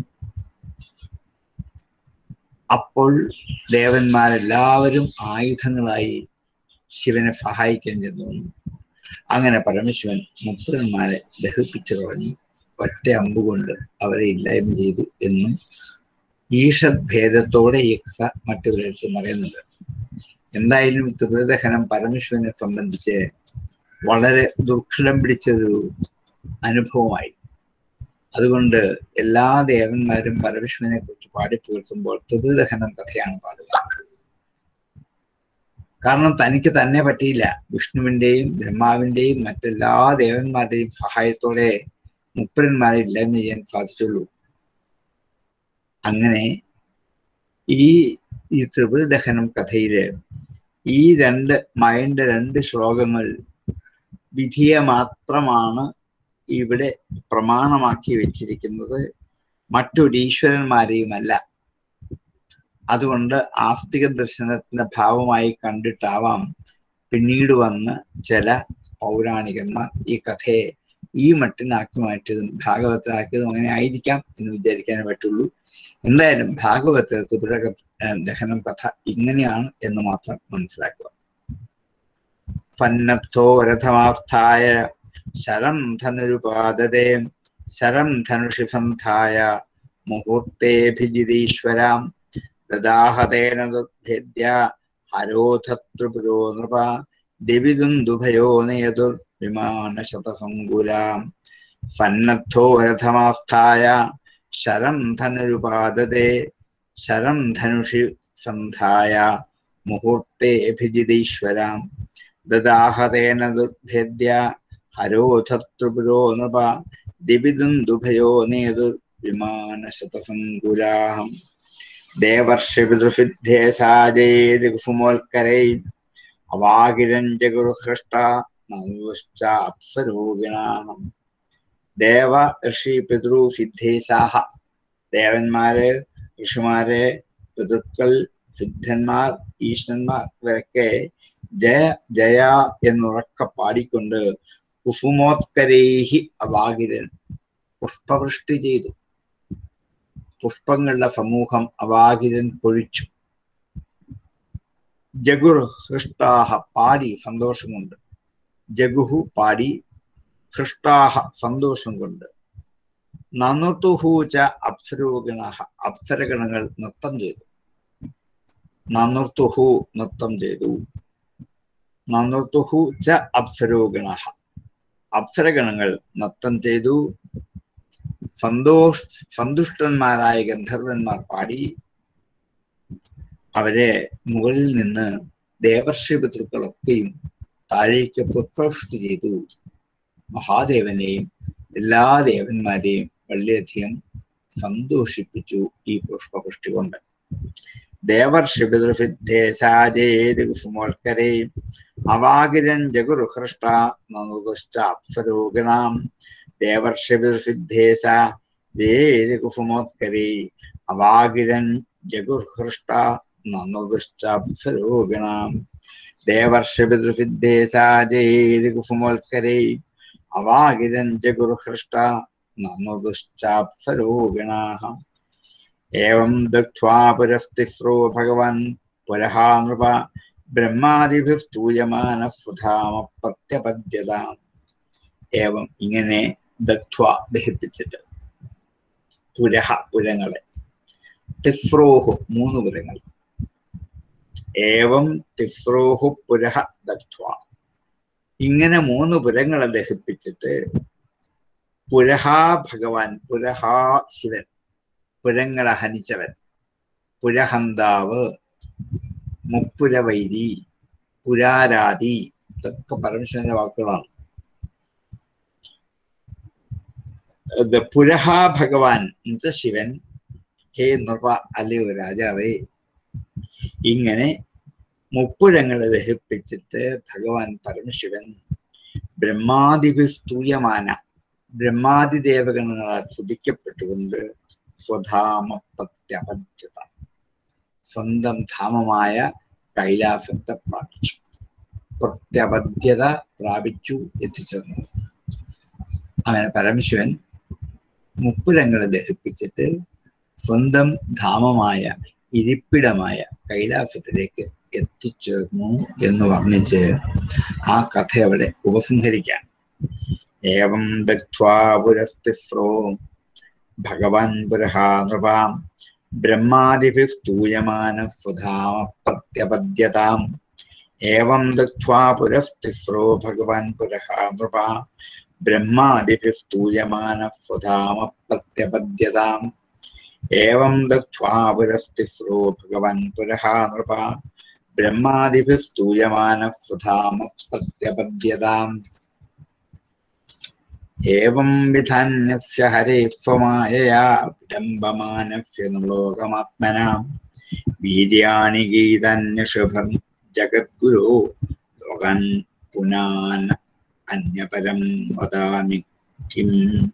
അപ്പോൾ ദേവന്മാരെല്ലാവരും ആയുധങ്ങളായി ശിവനെ സഹായിക്കാൻ ചെന്നു അങ്ങനെ പരമശിവൻ മുപ്പുരന്മാരെ ദഹിപ്പിച്ചു കളഞ്ഞു ഒറ്റ അമ്പുകൊണ്ട് അവരെ ഇല്ലായ്മ ചെയ്തു എന്നും ഈഷഭേദത്തോടെ ഈ കഥ മറ്റു പലർക്കും പറയുന്നുണ്ട് എന്തായാലും ത്രിപുരദഹനം പരമേശ്വരനെ സംബന്ധിച്ച് വളരെ ദുർഘടം പിടിച്ചൊരു അനുഭവമായി അതുകൊണ്ട് എല്ലാ ദേവന്മാരും പരമേശ്വരനെ കുറിച്ച് പാടിപ്പുകഴ്ത്തുമ്പോൾ ത്രിപുരദഹനം കഥയാണ് പാടുക കാരണം തനിക്ക് തന്നെ പറ്റിയില്ല വിഷ്ണുവിന്റെയും ബ്രഹ്മാവിന്റെയും മറ്റെല്ലാ ദേവന്മാരുടെയും സഹായത്തോടെ മുപ്പരന്മാരെ ഇല്ലായ്മ ചെയ്യാൻ സാധിച്ചുള്ളൂ അങ്ങനെ ഈ ഈ ത്രിപുരദഹനം കഥയില് ഈ രണ്ട് മയന്റെ രണ്ട് ശ്ലോകങ്ങൾ വിധിയെ മാത്രമാണ് ഇവിടെ പ്രമാണമാക്കി വെച്ചിരിക്കുന്നത് മറ്റൊരു ഈശ്വരന്മാരെയുമല്ല അതുകൊണ്ട് ആസ്തിക ദർശനത്തിന്റെ ഭാവമായി കണ്ടിട്ടാവാം പിന്നീട് വന്ന് ചില പൗരാണികന്മാർ ഈ കഥയെ ഈ മട്ടിനാക്കി മാറ്റിയതും ഭാഗവതത്തിലാക്കിയതും അങ്ങനെ ആയിരിക്കാം എന്ന് വിചാരിക്കാനേ പറ്റുള്ളൂ എന്തായാലും ഭാഗവത ത്രിപുര ദഹനം കഥ ഇങ്ങനെയാണ് എന്ന് മാത്രം മനസ്സിലാക്കുക ഫന്നപ്തോ രഥമാസ്ഥായ ശരം ധനുരുപാദതേ ശരം ധനുഷി സന്ധായ മുഹൂർത്തേഭിജിതീശ്വരാം ദദാഹതേന ദുർഭേദ്യ ഹരോധത്രിപുരോ നൃപ ദിവിദുന്ദുഭയോ നേതുർ വിമാനശതസങ്കുലാം ഫന്നദ്ധോ രഥമാസ്ഥായ ശരം ധനുരുപാദതേ ശരം ധനുഷി സന്ധായ മുഹൂർത്തേഭിജിതീശ്വരാം ദദാഹതേന ദുർഭേദ്യ ഹരോധത്രിപുരോ നൃപ ദിവിദുന്ദുഭയോ നേതുർ വിമാനശതസങ്കുലാഹം ദേവർഷിപിതൃസിദ്ധേശാജേതി കുസുമോൽക്കരൈ അവാകിരഞ്ജഗുരുഹൃഷ്ട നവശ്ചാപ്സരോഗിണാഹം ദേവ ഋഷി പിതൃ സിദ്ധേശാഹ ദേവന്മാര് ഋഷിമാര് പിതൃക്കൾ സിദ്ധന്മാർ ഈശ്വരന്മാർ ഇവരൊക്കെ ജയ ജയ എന്നുറക്ക പാടിക്കൊണ്ട് കുസുമോത്കരേഹി അവാകിരൻ പുഷ്പവൃഷ്ടി ചെയ്തു പുഷ്പങ്ങളുടെ സമൂഹം അവാകിരൻ പൊഴിച്ചു ജഗുർ ഹൃഷ്ടാഹ പാടി സന്തോഷം കൊണ്ട് ജഗുഹു പാടി ഹൃഷ്ടാഹ സന്തോഷം കൊണ്ട് നനുതുഹൂച അപ്സരോഗണ അപ്സരഗണങ്ങൾ നൃത്തം ചെയ്തു നനുർത്തുഹു നൃത്തം ചെയ്തു നനുർത്തുഹു ച അപ്സരോഗണ അപ്സരഗണങ്ങൾ നൃത്തം ചെയ്തു സന്തോഷ് സന്തുഷ്ടന്മാരായ ഗന്ധർവന്മാർ പാടി അവരെ മുകളിൽ നിന്ന് ദേവർഷി പിതൃക്കളൊക്കെയും താഴേക്ക് പുഷ്പവൃഷ്ടി ചെയ്തു മഹാദേവനെയും എല്ലാ ദേവന്മാരെയും വളരെയധികം സന്തോഷിപ്പിച്ചു ഈ പുഷ്പവൃഷ്ടി കൊണ്ട് ദേവർഷി പിതൃസിദ്ധേശാജേതി കുസുമോൽക്കരേ അവാകിരൻ ജഗുരുഹൃഷ്ട നനുദശ്ച അപ്സരോഗണാം ദേവർഷിപിതൃസിദ്ധേശ ജേതി കുസുമോത്കരേ അവാകിരൻ ജഗുർഹൃഷ്ട നനുദശ്ചാപ്സരോഗണാം ദേവർഷിപിതൃസിദ്ധേശ ജേതി കുസുമോത്കരേ അവാകിരൻ ജഗുർഹൃഷ്ട നനുദശ്ചാപ്സരോഗണാഹ ഏവം ദഗ്ധ്വാ പുരസ്തിസ്രോ ഭഗവാൻ പുരഹാ നൃപ ബ്രഹ്മാദിഭിः സ്തൂയമാന സുധാമ പ്രത്യപദ്യതാം ഏവം ഇങ്ങനെ ദഗ്ധ്വ ദഹിപ്പിച്ചിട്ട് പുരഹ പുരങ്ങളെ തിസ്രോഹു മൂന്ന് പുരങ്ങൾ ഏവം തിസ്രോഹു പുരഹ ദഗ്ധ്വ ഇങ്ങനെ മൂന്ന് പുരങ്ങളെ ദഹിപ്പിച്ചിട്ട് പുരഹാ ഭഗവാൻ പുരഹാ ശിവൻ പുരങ്ങളെ ഹനിച്ചവൻ പുരഹന്താവ് മുപ്പുരവൈരി പുരാരാതി ഇതൊക്കെ പരമശിവന്റെ വാക്കുകളാണ് ഇത് പുരഹാ ഭഗവാൻ എന്നുവെച്ചാൽ ശിവൻ ഹേ നൃപ അല്ലയോ രാജാവേ ഇങ്ങനെ മുപ്പുരങ്ങളെ ദഹിപ്പിച്ചിട്ട് ഭഗവാൻ പരമശിവൻ ബ്രഹ്മാദിവിസ്തൂയമാന ബ്രഹ്മാദി ദേവഗണങ്ങളാൽ സ്തുതിക്കപ്പെട്ടുകൊണ്ട് സ്വധാമപ്രത്യപദ്ധ്യത സ്വന്തം ധാമമായ കൈലാസത്തെ പ്രാപിച്ചു പ്രത്യപദ്ധ്യത പ്രാപിച്ചു എത്തിച്ചേർന്നു അങ്ങനെ പരമശിവൻ മുപ്പുരങ്ങളെ ദഹിപ്പിച്ചിട്ട് സ്വന്തം ധാമമായ ഇരിപ്പിടമായ കൈലാസത്തിലേക്ക് എത്തിച്ചേർന്നു എന്ന് വർണ്ണിച്ച് ആ കഥ അവിടെ ഉപസംഹരിക്കാം ഏവം ദഗ്ധ്വാ പുരസ്തിസ്രോ ഭഗവാൻ പുരഹാ നൃപാം ബ്രഹ്മാദിഭിസ്തൂയമാന സ്വധാമ പ്രത്യപദ്യതാം ഏവം ദഗ്ധ്വാ പുരസ്തിസ്രോ ഭഗവാൻ പുരഹാ നൃപാ ബ്രഹ്മാദിഭിസ്തൂയമാന സ്വധാമ പ്രത്യപദ്യതാം ഏവം ദഗ്ധ്വാ പുരസ്തിസ്രോ ഭഗവാൻ പുരഹാ നൃപാ ബ്രഹ്മാദിഭിസ്തൂയമാന സ്വധാമ പ്രത്യപദ്യതാം ഏവം വിധാന്യസ്യ ഹരേ സ്വമായയാ വിഡംബമാനസ്യ ലോകമാത്മനാം വീര്യാണി ഗീതന്യഷഭം ജഗദ്ഗുരോ ലോകൻ പുനാൻ അന്യപരം വദാമി കിം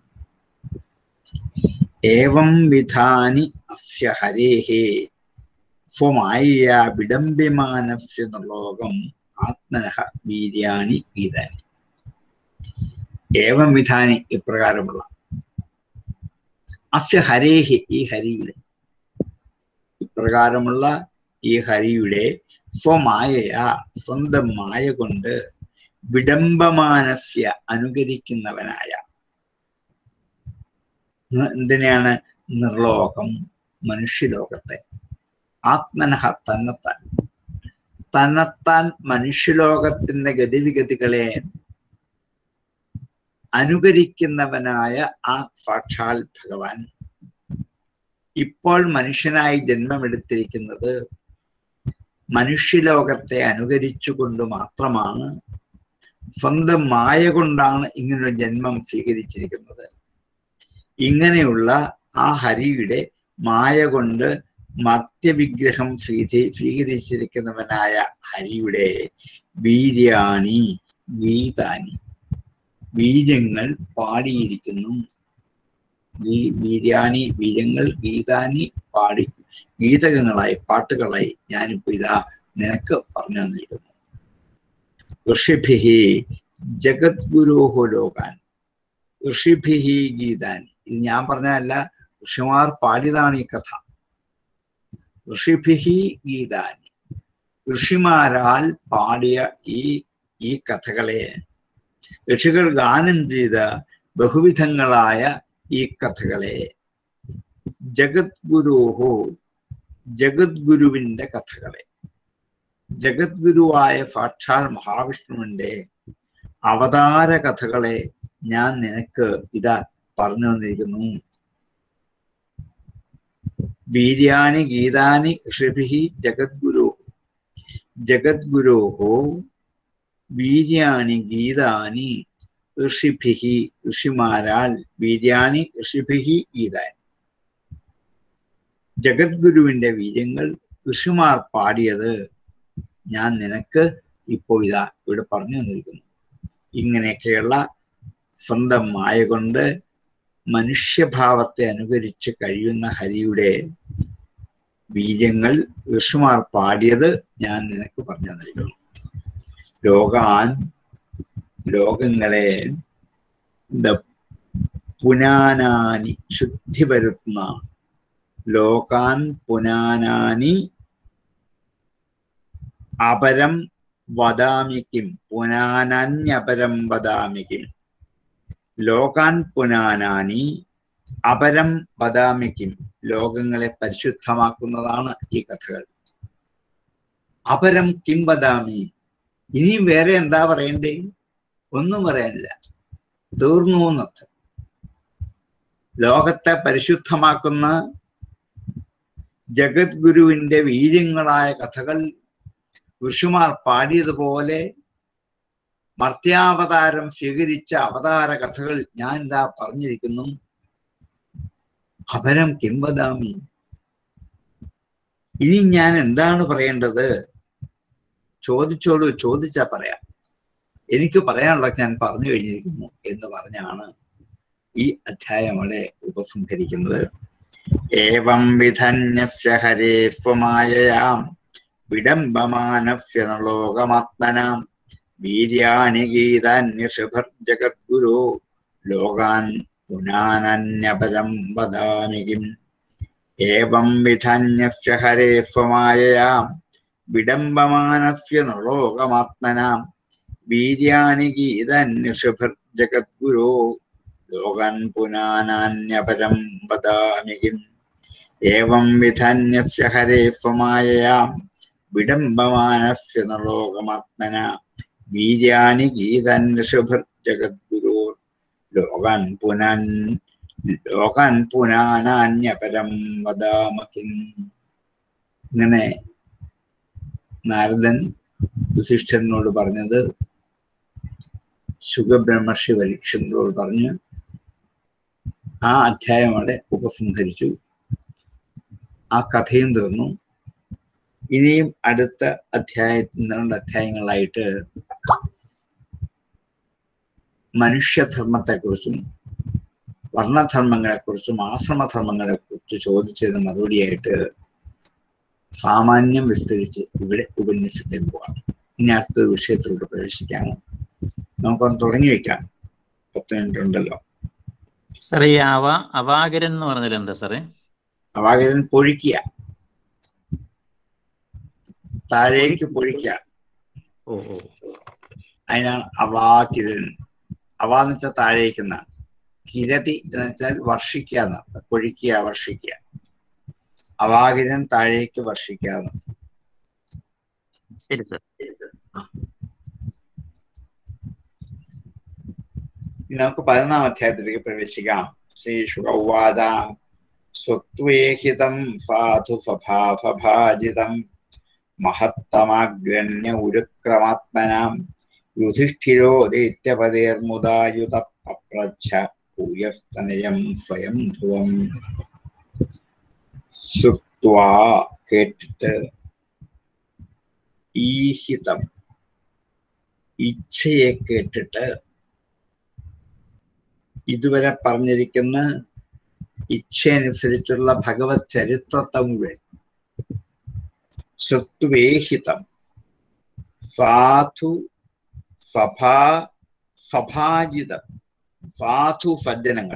ഏവം വിധാനി അസ്യ ഹരേഹേ സ്വമായ വിഡംബിമാനസ്യ ലോകം ആത്മനഃ വീര്യാണി ഗീതാനി ഏവം വിധാനി ഇപ്രകാരമുള്ള അസ്യ ഹരേഹി ഈ ഹരിയുടെ ഇപ്രകാരമുള്ള ഈ ഹരിയുടെ സ്വമായ സ്വന്തം മായ കൊണ്ട് വിഡംബമാനസ്യ അനുകരിക്കുന്നവനായ എന്തിനെയാണ് നിർലോകം മനുഷ്യലോകത്തെ ആത്മനഹ തന്നെത്താൻ തന്നെത്താൻ മനുഷ്യലോകത്തിന്റെ ഗതിവിഗതികളെ അനുകരിക്കുന്നവനായ ആ സാക്ഷാൽ ഭഗവാൻ ഇപ്പോൾ മനുഷ്യനായി ജന്മമെടുത്തിരിക്കുന്നത് മനുഷ്യലോകത്തെ അനുകരിച്ചുകൊണ്ട് മാത്രമാണ് സ്വന്തം മായ കൊണ്ടാണ് ഇങ്ങനൊരു ജന്മം സ്വീകരിച്ചിരിക്കുന്നത് ഇങ്ങനെയുള്ള ആ ഹരിയുടെ മായ കൊണ്ട് മർത്യവിഗ്രഹം സ്വീതി സ്വീകരിച്ചിരിക്കുന്നവനായ ഹരിയുടെ വീര്യാണി ഗീതാനി ബീജങ്ങൾ പാടിയിരിക്കുന്നു വീര്യാണി ബീജങ്ങൾ ഗീതാനി പാടി ഗീതകങ്ങളായി പാട്ടുകളായി ഞാനിപ്പോ ഇതാ നിനക്ക് പറഞ്ഞു തന്നിരിക്കുന്നു ഋഷിഭിഹി ജഗദ്ഗുരോഹോ ലോകാൻ ഋഷിഭിഹി ഗീതാനി ഇത് ഞാൻ പറഞ്ഞതല്ല ഋഷിമാർ പാടിയതാണ് ഈ കഥ ഋഷിഭിഹി ഗീതാനി ഋഷിമാരാൽ പാടിയ ഈ ഈ കഥകളെ ഋഷികൾ ഗാനം ചെയ്ത ബഹുവിധങ്ങളായ ഈ കഥകളെ ജഗദ്ഗുരുഹോ ജഗദ്ഗുരുവിന്റെ കഥകളെ ജഗദ്ഗുരുവായ സാക്ഷാൽ മഹാവിഷ്ണുവിന്റെ അവതാര കഥകളെ ഞാൻ നിനക്ക് ഇതാ പറഞ്ഞു തന്നിരിക്കുന്നു വീര്യാണി ഗീതാനി ഋഷിഭി ജഗദ്ഗുരു ജഗദ്ഗുരോഹോ വീര്യാണി ഗീതാനി ഋഷിഭിഹി ഋഷിമാരാൽ വീര്യാണി ഋഷിഭിഹി ഗീതാനി ജഗദ്ഗുരുവിന്റെ വീര്യങ്ങൾ ഋഷിമാർ പാടിയത് ഞാൻ നിനക്ക് ഇപ്പോൾ ഇതാ ഇവിടെ പറഞ്ഞു തന്നിരിക്കുന്നു ഇങ്ങനെയൊക്കെയുള്ള സ്വന്തം മായ കൊണ്ട് മനുഷ്യഭാവത്തെ അനുകരിച്ച് കഴിയുന്ന ഹരിയുടെ ബീജങ്ങൾ ഋഷിമാർ പാടിയത് ഞാൻ നിനക്ക് പറഞ്ഞു തന്നിരിക്കുന്നു ലോകാൻ ലോകങ്ങളെ പുനാനാനി ശുദ്ധി വരുത്തുന്ന ലോകാൻ പുനാനാനി അപരം വദാമിക്കും പുനാനന്യപരം വദാമിക്കും ലോകാൻ പുനാനാനി അപരം വദാമിക്കും ലോകങ്ങളെ പരിശുദ്ധമാക്കുന്നതാണ് ഈ കഥകൾ അപരം കിം വദാമി ഇനിയും വേറെ എന്താ പറയണ്ടേ ഒന്നും പറയാനില്ല തീർന്നു എന്നർത്ഥം ലോകത്തെ പരിശുദ്ധമാക്കുന്ന ജഗദ്ഗുരുവിന്റെ വീര്യങ്ങളായ കഥകൾ ഋഷിമാർ പാടിയതുപോലെ മർത്യാവതാരം സ്വീകരിച്ച അവതാര കഥകൾ ഞാൻ ഇതാ പറഞ്ഞിരിക്കുന്നു അപരം കിംവദാമി ഇനി ഞാൻ എന്താണ് പറയേണ്ടത് ചോദിച്ചോളൂ ചോദിച്ചാ പറയാം എനിക്ക് പറയാനുള്ള ഞാൻ പറഞ്ഞു കഴിഞ്ഞിരിക്കുന്നു എന്ന് പറഞ്ഞാണ് ഈ അധ്യായം അവിടെ ഉപസംഹരിക്കുന്നത് ഏവം വിധന്യസ്യ ഹരേ സ്വമായയാം വിഡംബമാനസ്യ ലോകമാത്മനാം വീര്യാണി ഗീതാന്യഷഭർജഗദ്ഗുരു ലോകാൻ പുനാനന്യപരം വദാമി കിം ഏവം വിധന്യസ്യ ഹരേ സ്വമായയാം വിഡംബമാനസ്യ ലോകമാത്മനാം വീര്യാണി ഗീതാന്യഷഭർജഗദ്ഗുരു ലോകാൻ പുനാനാന്യപരം വദാമി കിം ഏവം വിധന്യസ്യ ഹരേ സ്വമായയാം വിഡംബമാനസ്യ ലോകമാത്മന വീര്യാണി ഗീതന്ഷഭർജഗദ്ഗുരോ ലോകാൻ പുനൻ ലോകാൻ പുനാനാന്യപരം വദാമകിം ഇങ്ങനെ നാരദൻ യുധിഷ്ഠിരനോട് പറഞ്ഞത് സുഖബ്രഹ്മർഷി പരീക്ഷണങ്ങളോട് പറഞ്ഞ് ആ അധ്യായം അവിടെ ഉപസംഹരിച്ചു ആ കഥയും തീർന്നു ഇനിയും അടുത്ത അധ്യായത്തിൽ രണ്ട് അധ്യായങ്ങളായിട്ട് മനുഷ്യധർമ്മത്തെക്കുറിച്ചും വർണ്ണധർമ്മങ്ങളെക്കുറിച്ചും ആശ്രമധർമ്മങ്ങളെക്കുറിച്ച് ചോദിച്ചതിന് മറുപടിയായിട്ട് സാമാന്യം വിസ്തരിച്ച് ഇവിടെ ഉപന്യസിക്കാൻ പോവാണ് ഇനി അടുത്ത വിഷയത്തിലൂടെ പ്രവേശിക്കാമോ നമുക്കൊന്ന് തുടങ്ങി വെക്കാം പത്ത് മിനിറ്റ് ഉണ്ടല്ലോ സാറേ ഈ അവ അവാകരൻ എന്ന് പറഞ്ഞാൽ എന്താ സാറേ അവാകരൻ പൊഴിക്കുക താഴേക്ക് പൊഴിക്കുക ഓ ഓ അതിനാണ് അവാകിരൻ അവാന്ന് വെച്ചാൽ താഴേക്ക് എന്നാണ് കിരതി എന്ന് വെച്ചാൽ വർഷിക്കുക എന്നാണ് പൊഴിക്കുക വർഷിക്കുക അവാകിരൻ താഴേക്ക് വർഷിക്കുക എന്നാണ് ശരി സാർ ഇനി നമുക്ക് പതിനൊന്നാം അധ്യായത്തിലേക്ക് പ്രവേശിക്കാം ശ്രീ ശുഗൗവാച സ്വത്വേഹിതം സാധു ഫഭാഫഭാജിതം മഹത്തമാഗ്രണ്യ ഉരുക്രമാത്മനാം യുധിഷ്ഠിരോ ദൈത്യപതേർമുദായുത അപ്രച്ഛ ഭൂയസ്തനയം സ്വയം ധ്രുവം സുക്വാ കേട്ടിട്ട് ഈഹിതം ഇച്ഛയെ കേട്ടിട്ട് ഇതുവരെ പറഞ്ഞിരിക്കുന്ന ഇച്ഛയനുസരിച്ചുള്ള ഭഗവത് ചരിത്രത്തെ മുഴുവൻ ശ്രുത്വേഹിതം സാധു സഭാ സഭാജിതം സാധു സജ്ജനങ്ങൾ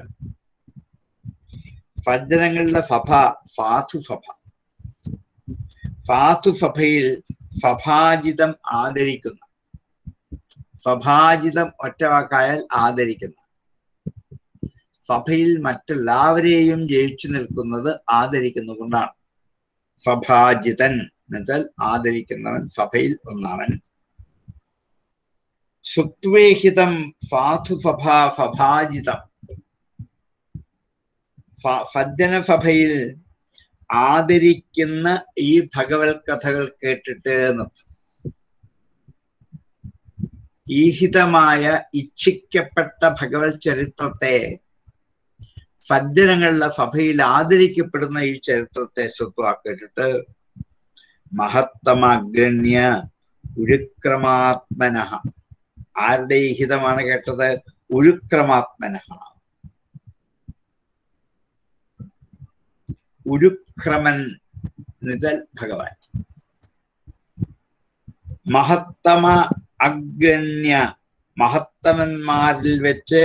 സജ്ജനങ്ങളുടെ സഭ സാധു സഭ സാധു സഭയിൽ സഭാജിതം ആദരിക്കുന്ന സഭാജിതം ഒറ്റവാക്കായാൽ ആദരിക്കുന്ന സഭയിൽ മറ്റെല്ലാവരെയും ജയിച്ചു നിൽക്കുന്നത് ആദരിക്കുന്ന കൊണ്ടാണ് സഭാജിതൻ എന്നുവെച്ചാൽ ആദരിക്കുന്നവൻ സഭയിൽ ഒന്നാവൻ സുത്വേഹിതം സാധു സഭാ സഭാജിതം സജ്ജന സഭയിൽ ആദരിക്കുന്ന ഈ ഭഗവത് കഥകൾ കേട്ടിട്ട് എന്നർത്ഥം ഈഹിതമായ ഇച്ഛിക്കപ്പെട്ട ഭഗവത് ചരിത്രത്തെ സജ്ജനങ്ങളുടെ സഭയിൽ ആദരിക്കപ്പെടുന്ന ഈ ചരിത്രത്തെ സ്വത്വാക്കിയിട്ട് മഹത്തമഗ്രണ്യ ഉരുക്രമാത്മന ആരുടെ ഹിതമാണ് കേട്ടത് ഉരുക്രമാത്മന ഉരുക്രമൻ എന്നുവെച്ചാൽ ഭഗവാൻ മഹത്തമ അഗ്രണ്യ മഹത്തമന്മാരിൽ വെച്ച്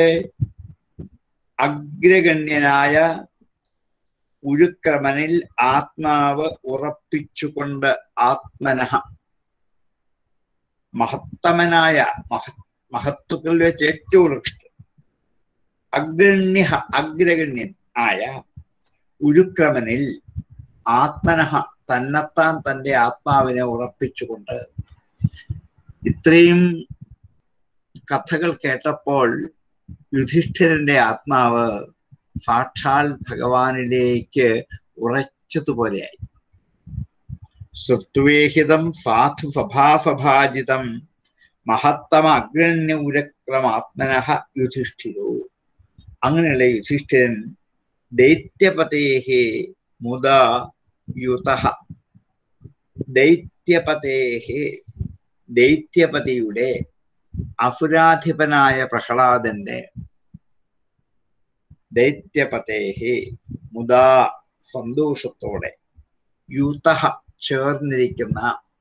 അഗ്രഗണ്യനായ ഉരുക്രമനിൽ ആത്മാവ് ഉറപ്പിച്ചുകൊണ്ട് ആത്മനഃ മഹത്തമനായ മഹ മഹത്തുക്കളിൽ വെച്ച് ഏറ്റവും ഉത്കൃഷ്ട അഗ്രണ്യ അഗ്രഗണ്യൻ ആയ ഉരുക്രമനിൽ ആത്മനഃ തന്നെത്താൻ തന്റെ ആത്മാവിനെ ഉറപ്പിച്ചുകൊണ്ട് ഇത്രയും കഥകൾ കേട്ടപ്പോൾ യുധിഷ്ഠിരന്റെ ആത്മാവ് സാക്ഷാൽ ഭഗവാനിലേക്ക് ഉറച്ചതുപോലെയായി സ്വത്വേഹിതം സാധു സഭാസഭാജിതം മഹത്തമ അഗ്രണ്യ ഉരക്രമാത്മന യുധിഷ്ഠിരോ അങ്ങനെയുള്ള യുധിഷ്ഠിരൻ ദൈത്യപതേഹേ മുദ യുത ദൈത്യപതേഹേ ദൈത്യപതിയുടെ അസുരാധിപനായ പ്രഹ്ലാദന്റെ ദൈത്യപതേഹി മുതാ സന്തോഷത്തോടെ യൂത ചേർന്നിരിക്കുന്ന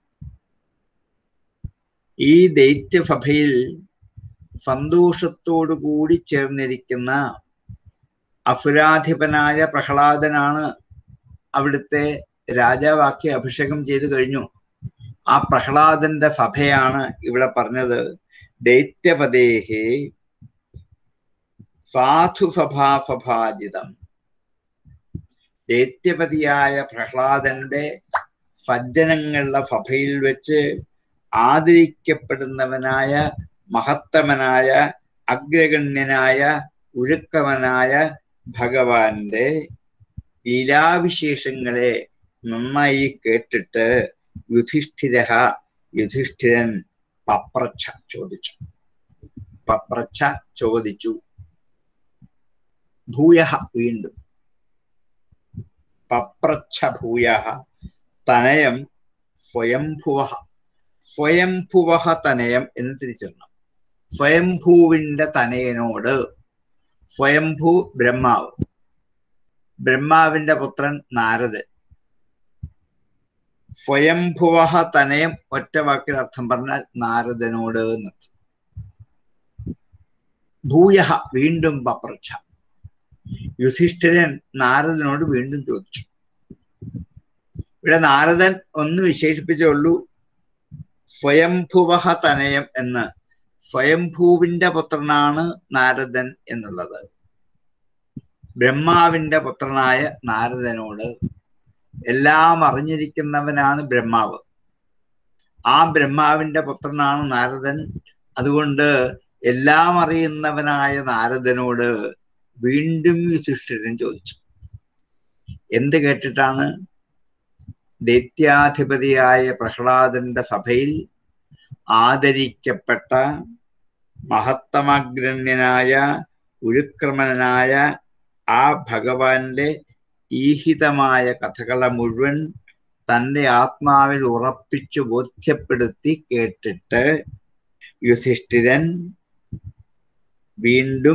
ഈ ദൈത്യസഭയിൽ സന്തോഷത്തോടു കൂടി ചേർന്നിരിക്കുന്ന അസുരാധിപനായ പ്രഹ്ലാദനാണ് അവിടുത്തെ രാജാവാക്കി അഭിഷേകം ചെയ്തു കഴിഞ്ഞു ആ പ്രഹ്ലാദന്റെ സഭയാണ് ഇവിടെ പറഞ്ഞത് ദൈത്യപദേഹേ സാധുസഭാസഭാജിതം ദൈത്യപതിയായ പ്രഹ്ലാദന്റെ സജ്ജനങ്ങളുടെ സഭയിൽ വെച്ച് ആദരിക്കപ്പെടുന്നവനായ മഹത്തമനായ അഗ്രഗണ്യനായ ഉരുക്കവനായ ഭഗവാന്റെ ലീലാവിശേഷങ്ങളെ നന്നായി കേട്ടിട്ട് യുധിഷ്ഠിര യുധിഷ്ഠിരൻ പപ്രച്ഛ ചോദിച്ചു പപ്രച്ഛ ചോദിച്ചു ഭൂയ വീണ്ടും പപ്രച്ഛ ഭൂയ തനയം സ്വയംഭുവ സ്വയംഭുവ തനയം എന്ന് തിരിച്ചിടണം സ്വയംഭൂവിന്റെ തനയനോട് സ്വയംഭൂ ബ്രഹ്മാവ് ബ്രഹ്മാവിന്റെ പുത്രൻ നാരദൻ സ്വയംഭുവ തനയം ഒറ്റ വാക്കിൽ അർത്ഥം പറഞ്ഞാൽ നാരദനോട് എന്നർത്ഥം ഭൂയ വീണ്ടും പപ്രച്ഛ യുധിഷ്ഠിരൻ നാരദനോട് വീണ്ടും ചോദിച്ചു ഇവിടെ നാരദൻ ഒന്ന് വിശേഷിപ്പിച്ചേ ഉള്ളൂ സ്വയംഭുവ തനയം എന്ന് സ്വയംഭൂവിന്റെ പുത്രനാണ് നാരദൻ എന്നുള്ളത് ബ്രഹ്മാവിന്റെ പുത്രനായ നാരദനോട് എല്ലാം അറിഞ്ഞിരിക്കുന്നവനാണ് ബ്രഹ്മാവ് ആ ബ്രഹ്മാവിന്റെ പുത്രനാണ് നാരദൻ അതുകൊണ്ട് എല്ലാം അറിയുന്നവനായ നാരദനോട് വീണ്ടും യുധിഷ്ഠിരൻ ചോദിച്ചു എന്ത് കേട്ടിട്ടാണ് ദൈത്യാധിപതിയായ പ്രഹ്ലാദന്റെ സഭയിൽ ആദരിക്കപ്പെട്ട മഹത്തമഗ്രണ്യനായ ഉരുക്രമനായ ആ ഭഗവാന്റെ ഈഹിതമായ കഥകളെ മുഴുവൻ തന്റെ ആത്മാവിൽ ഉറപ്പിച്ചു ബോധ്യപ്പെടുത്തി കേട്ടിട്ട് യുധിഷ്ഠിരൻ വീണ്ടും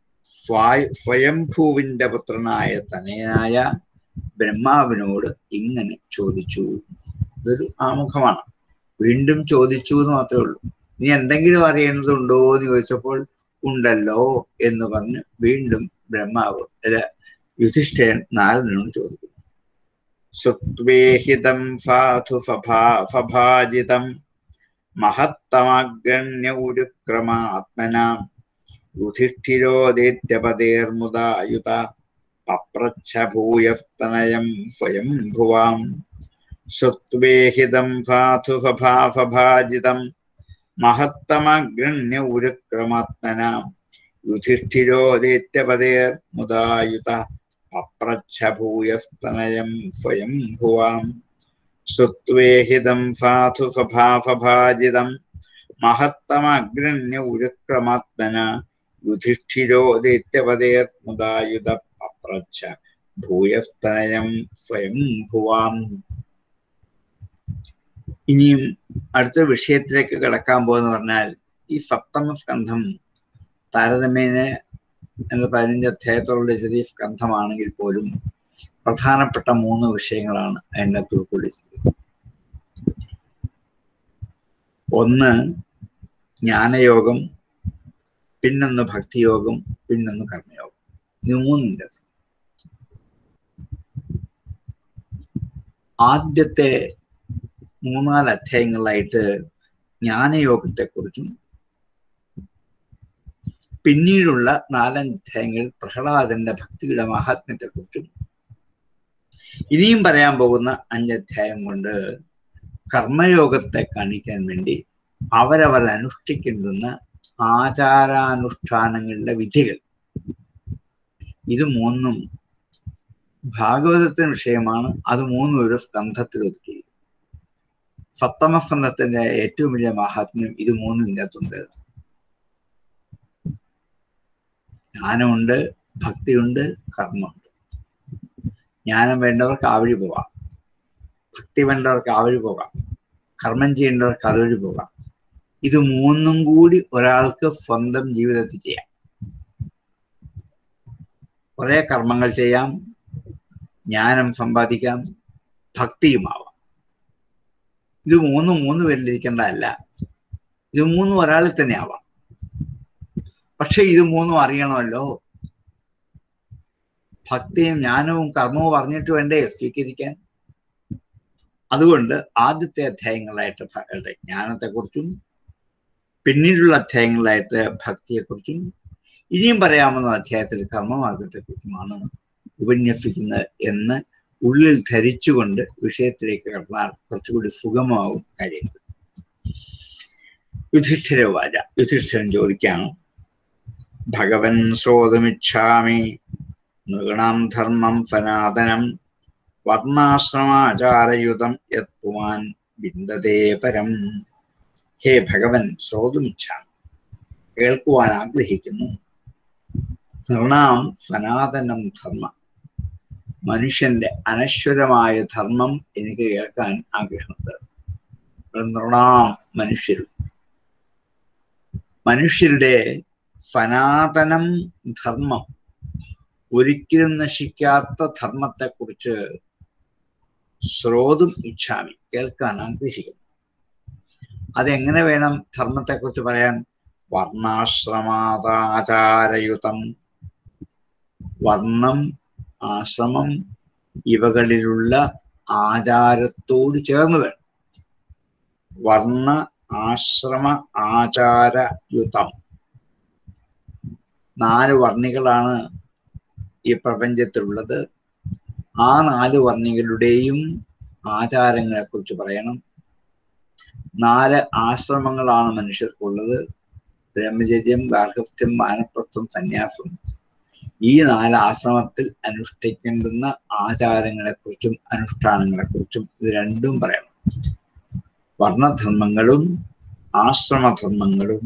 സ്വയംഭൂവിന്റെ പുത്രനായ തനയനായ ബ്രഹ്മാവിനോട് ഇങ്ങനെ ചോദിച്ചു ഇതൊരു ആമുഖമാണ് വീണ്ടും ചോദിച്ചു എന്ന് മാത്രമേ ഉള്ളൂ നീ എന്തെങ്കിലും അറിയേണ്ടതുണ്ടോ എന്ന് ചോദിച്ചപ്പോൾ ഉണ്ടല്ലോ എന്ന് പറഞ്ഞ് വീണ്ടും ബ്രഹ്മാവ് അല്ല യുധിഷ്ഠിരൻ നാരദനോട് ചോദിക്കുന്നു സുത്വേഹിതം സാധു സഭാ സഭാജിതം മഹത്തമഗ്രണ്യ ഉരുക്രമാത്മനാം യുധിഷ്ഠിരോ ദൈത്യപതേർമുദായുത പപ്രച്ഛ ഭൂയസ്തനയം സ്വയം ഭുവാം ശ്രുത്വേഹിതം സാധു സഭാസഭാജിതം മഹത്തമഗ്രണ്യ ഉരുക്രമാത്മന യുധിഷ്ഠിരോ ദൈത്യപതേർ മുദായുത പപ്രച്ഛ ഭൂയസ്തനയം സ്വയം ഭുവാം ശ്രുത്വേഹിതം സാധു സഭാസഭാജിതം മഹത്തമഗ്രണ്യ ഉരുക്രമാത്മന യുധിഷ്ഠിരോ ദൈത്യപതേർ മുദായുത പപ്രച്ഛ ഭൂയസ്തനയം സ്വയം ഭുവാം ഇനിയും അടുത്ത വിഷയത്തിലേക്ക് കിടക്കാൻ പോകുന്ന പറഞ്ഞാൽ ഈ സപ്തമ സ്കന്ധം താരതമ്യേന എന്ന പതിനഞ്ച് അധ്യായത്തോടുള്ള ചെറിയ സ്കന്ധമാണെങ്കിൽ പോലും പ്രധാനപ്പെട്ട മൂന്ന് വിഷയങ്ങളാണ് അതിനകത്ത് ഉൾക്കൊള്ളിച്ചത് ഒന്ന് ജ്ഞാനയോഗം പിന്നൊന്ന് ഭക്തിയോഗം പിന്നൊന്ന് കർമ്മയോഗം ഇത് മൂന്നിൻ്റെ ആദ്യത്തെ മൂന്നാല് അധ്യായങ്ങളിലായിട്ട് ജ്ഞാനയോഗത്തെക്കുറിച്ചും പിന്നീടുള്ള നാലഞ്ച് അധ്യായങ്ങൾ പ്രഹ്ലാദന്റെ ഭക്തിയുടെ മഹാത്മ്യത്തെക്കുറിച്ചും ഇനിയും പറയാൻ പോകുന്ന അഞ്ചധ്യായം കൊണ്ട് കർമ്മയോഗത്തെ കാണിക്കാൻ വേണ്ടി അവരവർ അനുഷ്ഠിക്കുന്ന ആചാരാനുഷ്ഠാനങ്ങളുടെ വിധികൾ ഇത് മൂന്നും ഭാഗവതത്തിന് വിഷയമാണ് അത് മൂന്നും ഒരു സ്കന്ധത്തിൽ ഒതുക്കി സപ്തമ സ്കന്ധത്തിന്റെ ഏറ്റവും വലിയ മഹാത്മ്യം ഇത് മൂന്നും ഇതിനകത്തുണ്ട് ജ്ഞാനമുണ്ട് ഭക്തിയുണ്ട് കർമ്മമുണ്ട് ജ്ഞാനം വേണ്ടവർക്ക് ആ വഴി പോകാം ഭക്തി വേണ്ടവർക്ക് ആ വഴി പോകാം കർമ്മം ചെയ്യേണ്ടവർക്ക് അതുവഴി പോകാം ഇത് മൂന്നും കൂടി ഒരാൾക്ക് സ്വന്തം ജീവിതത്തിൽ ചെയ്യാം കുറെ കർമ്മങ്ങൾ ചെയ്യാം ജ്ഞാനം സമ്പാദിക്കാം ഭക്തിയുമാവാം ഇത് മൂന്നും മൂന്ന് പേരിലിരിക്കേണ്ടതല്ല ഇത് മൂന്നും ഒരാളിൽ തന്നെ ആവാം പക്ഷെ ഇത് മൂന്നും അറിയണമല്ലോ ഭക്തിയും ജ്ഞാനവും കർമ്മവും അറിഞ്ഞിട്ട് വേണ്ടേ സ്വീകരിക്കാൻ അതുകൊണ്ട് ആദ്യത്തെ അധ്യായങ്ങളായിട്ട് ഭ- ജ്ഞാനത്തെക്കുറിച്ചും പിന്നീടുള്ള അധ്യായങ്ങളായിട്ട് ഭക്തിയെക്കുറിച്ചും ഇനിയും പറയാവുന്ന അധ്യായത്തിൽ കർമ്മമാർഗത്തെക്കുറിച്ചുമാണ് ഉപന്യസിക്കുന്നത് എന്ന് ഉള്ളിൽ ധരിച്ചുകൊണ്ട് വിഷയത്തിലേക്ക് കടന്നാൽ കുറച്ചുകൂടി സുഗമമാവും കാര്യങ്ങൾ യുധിഷ്ഠിര വാച യുധിഷ്ഠിരൻ ചോദിക്കാണ് ഭഗവൻ ശ്രോതുമിച്ഛാമി നൃഗണാം ധർമ്മം സനാതനം വർണ്ണാശ്രമാചാരയുതം യത് പുമാൻ ബിന്ദതേ പരം ഹേ ഭഗവൻ ശ്രോതുമിച്ഛാമി കേൾക്കുവാൻ ആഗ്രഹിക്കുന്നു നൃണാം സനാതനം ധർമ്മം മനുഷ്യന്റെ അനശ്വരമായ ധർമ്മം എനിക്ക് കേൾക്കാൻ ആഗ്രഹമുണ്ട് ഇവിടെ നൃണാം മനുഷ്യർ മനുഷ്യരുടെ സനാതനം ധർമ്മം ഒരിക്കലും നശിക്കാത്ത ധർമ്മത്തെക്കുറിച്ച് ശ്രോതും ഇച്ഛാമി കേൾക്കാൻ ആഗ്രഹിക്കുന്നു അതെങ്ങനെ വേണം ധർമ്മത്തെക്കുറിച്ച് പറയാൻ വർണ്ണാശ്രമാതാചാരയുതം വർണ്ണം ആശ്രമം ഇവകളിലുള്ള ആചാരത്തോട് ചേർന്ന് വേണം വർണ്ണ ആശ്രമ ആചാരയുതം നാല് വർണ്ണികളാണ് ഈ പ്രപഞ്ചത്തിലുള്ളത് ആ നാല് വർണ്ണികളുടെയും ആചാരങ്ങളെ കുറിച്ച് പറയണം നാല് ആശ്രമങ്ങളാണ് മനുഷ്യർക്കുള്ളത് ബ്രഹ്മചര്യം ഗാർഹസ്ഥ്യം മാനപ്രസ്ഥം സന്യാസം ഈ നാല് ആശ്രമത്തിൽ അനുഷ്ഠിക്കേണ്ടുന്ന ആചാരങ്ങളെക്കുറിച്ചും അനുഷ്ഠാനങ്ങളെക്കുറിച്ചും ഇത് രണ്ടും പറയണം വർണ്ണധർമ്മങ്ങളും ആശ്രമധർമ്മങ്ങളും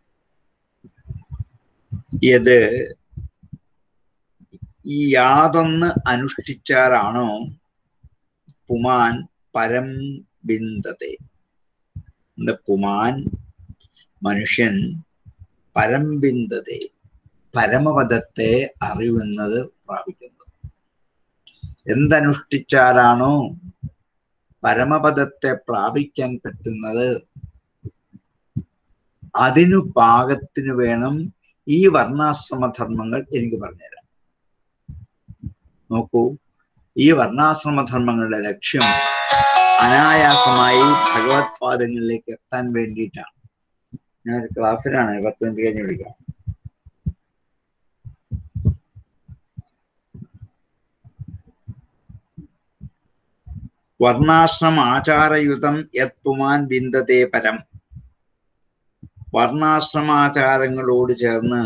ഇത് ഈ യാതൊന്ന് അനുഷ്ഠിച്ചാലാണോ പുമാൻ പരം ബിന്ദത്തെ പുമാൻ മനുഷ്യൻ പരംബിന്ദത്തെ പരമപദത്തെ അറിയുന്നത് പ്രാപിക്കുന്നത് എന്തനുഷ്ഠിച്ചാലാണോ പരമപദത്തെ പ്രാപിക്കാൻ പറ്റുന്നത് അതിനു പാകത്തിന് വേണം ഈ വർണ്ണാശ്രമധർമ്മങ്ങൾ എനിക്ക് പറഞ്ഞുതരാം നോക്കൂ ഈ വർണ്ണാശ്രമധർമ്മങ്ങളുടെ ലക്ഷ്യം അനായാസമായി ഭഗവത് പാദങ്ങളിലേക്ക് എത്താൻ വേണ്ടിയിട്ടാണ് ഞാൻ ക്ലാസ്സിലാണ് പത്ത് മിനിറ്റ് കഴിഞ്ഞ് വിളിക്കാം വർണ്ണാശ്രമ ആചാരയുതം യത് പുമാൻ ബിന്ദതേ പരം വർണ്ണാശ്രമാചാരങ്ങളോട് ചേർന്ന്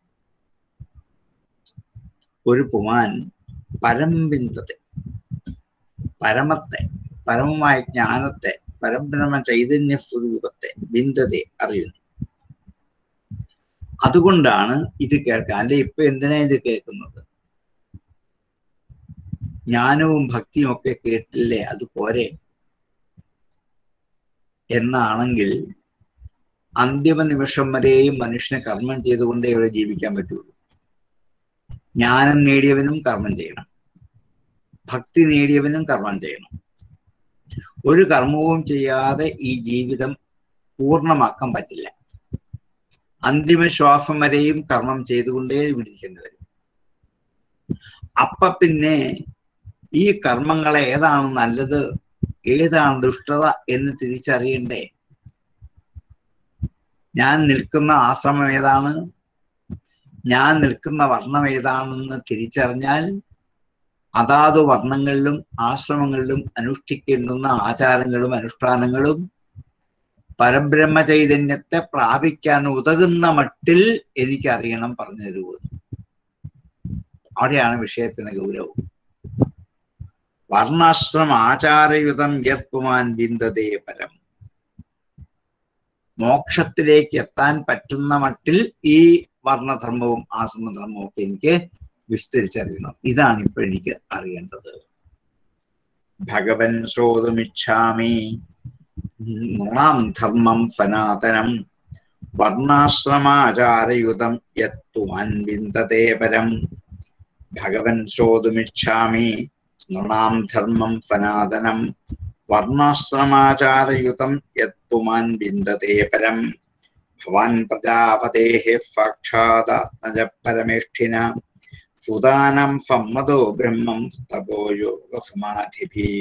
ഒരു പുമാൻ പരംബിന്ദത്തെ പരമത്തെ പരമമായ ജ്ഞാനത്തെ പരബ്രഹ്മ ചൈതന്യ സ്വരൂപത്തെ ബിന്ദതെ അറിയുന്നു അതുകൊണ്ടാണ് ഇത് കേൾക്കാൻ അല്ലെ ഇപ്പൊ എന്തിനാ ഇത് കേൾക്കുന്നത് ജ്ഞാനവും ഭക്തിയും ഒക്കെ കേട്ടില്ലേ അത് പോരെ എന്നാണെങ്കിൽ അന്തിമ നിമിഷം വരെയും മനുഷ്യന് കർമ്മം ചെയ്തുകൊണ്ടേ ഇവിടെ ജീവിക്കാൻ പറ്റുള്ളൂ ജ്ഞാനം നേടിയവനും കർമ്മം ചെയ്യണം ഭക്തി നേടിയവനും കർമ്മം ചെയ്യണം ഒരു കർമ്മവും ചെയ്യാതെ ഈ ജീവിതം പൂർണ്ണമാക്കാൻ പറ്റില്ല അന്തിമ ശ്വാസം വരെയും കർമ്മം ചെയ്തുകൊണ്ടേ പിടിക്കേണ്ടി വരും അപ്പൊ പിന്നെ ഈ കർമ്മങ്ങൾ ഏതാണ് നല്ലത് ഏതാണ് ദുഷ്ടത എന്ന് തിരിച്ചറിയണ്ടേ ഞാൻ നിൽക്കുന്ന ആശ്രമം ഏതാണ് ഞാൻ നിൽക്കുന്ന വർണ്ണം ഏതാണെന്ന് തിരിച്ചറിഞ്ഞാൽ അതാത് വർണ്ണങ്ങളിലും ആശ്രമങ്ങളിലും അനുഷ്ഠിക്കേണ്ടുന്ന ആചാരങ്ങളും അനുഷ്ഠാനങ്ങളും പരബ്രഹ്മ ചൈതന്യത്തെ പ്രാപിക്കാൻ ഉതകുന്ന മട്ടിൽ എനിക്കറിയണം പറഞ്ഞു തരുന്നത് അവിടെയാണ് വിഷയത്തിന് ഗൗരവം വർണ്ണാശ്രമ ആചാരയുതം യത്പുമാൻ ബിന്ദതേ പരം മോക്ഷത്തിലേക്ക് എത്താൻ പറ്റുന്ന മട്ടിൽ ഈ വർണ്ണധർമ്മവും ആശ്രമധർമ്മവും ഒക്കെ എനിക്ക് വിസ്തരിച്ചറിയണം ഇതാണ് ഇപ്പൊ എനിക്ക് അറിയേണ്ടത് ഭഗവൻ ശ്രോതുമിച്ഛാമി നൃണാം ധർമ്മം സനാതനം വർണ്ണാശ്രമാചാരയുതം യത്വാൻ വിന്ദതേ പരം ഭഗവൻ ശ്രോതുമിച്ഛാമി നൃണാം ധർമ്മം സനാതനം വർണ്ണാശ്രമാചാരയുതം യത്പുമാൻ വിന്ദതേ പരം ഭവാൻ പ്രജാപതേः സാക്ഷാദാത്മജ പരമേഷ്ഠിന സുതാനം സമ്മതോ ബ്രഹ്മം തപോ യോഗസമാധിഭി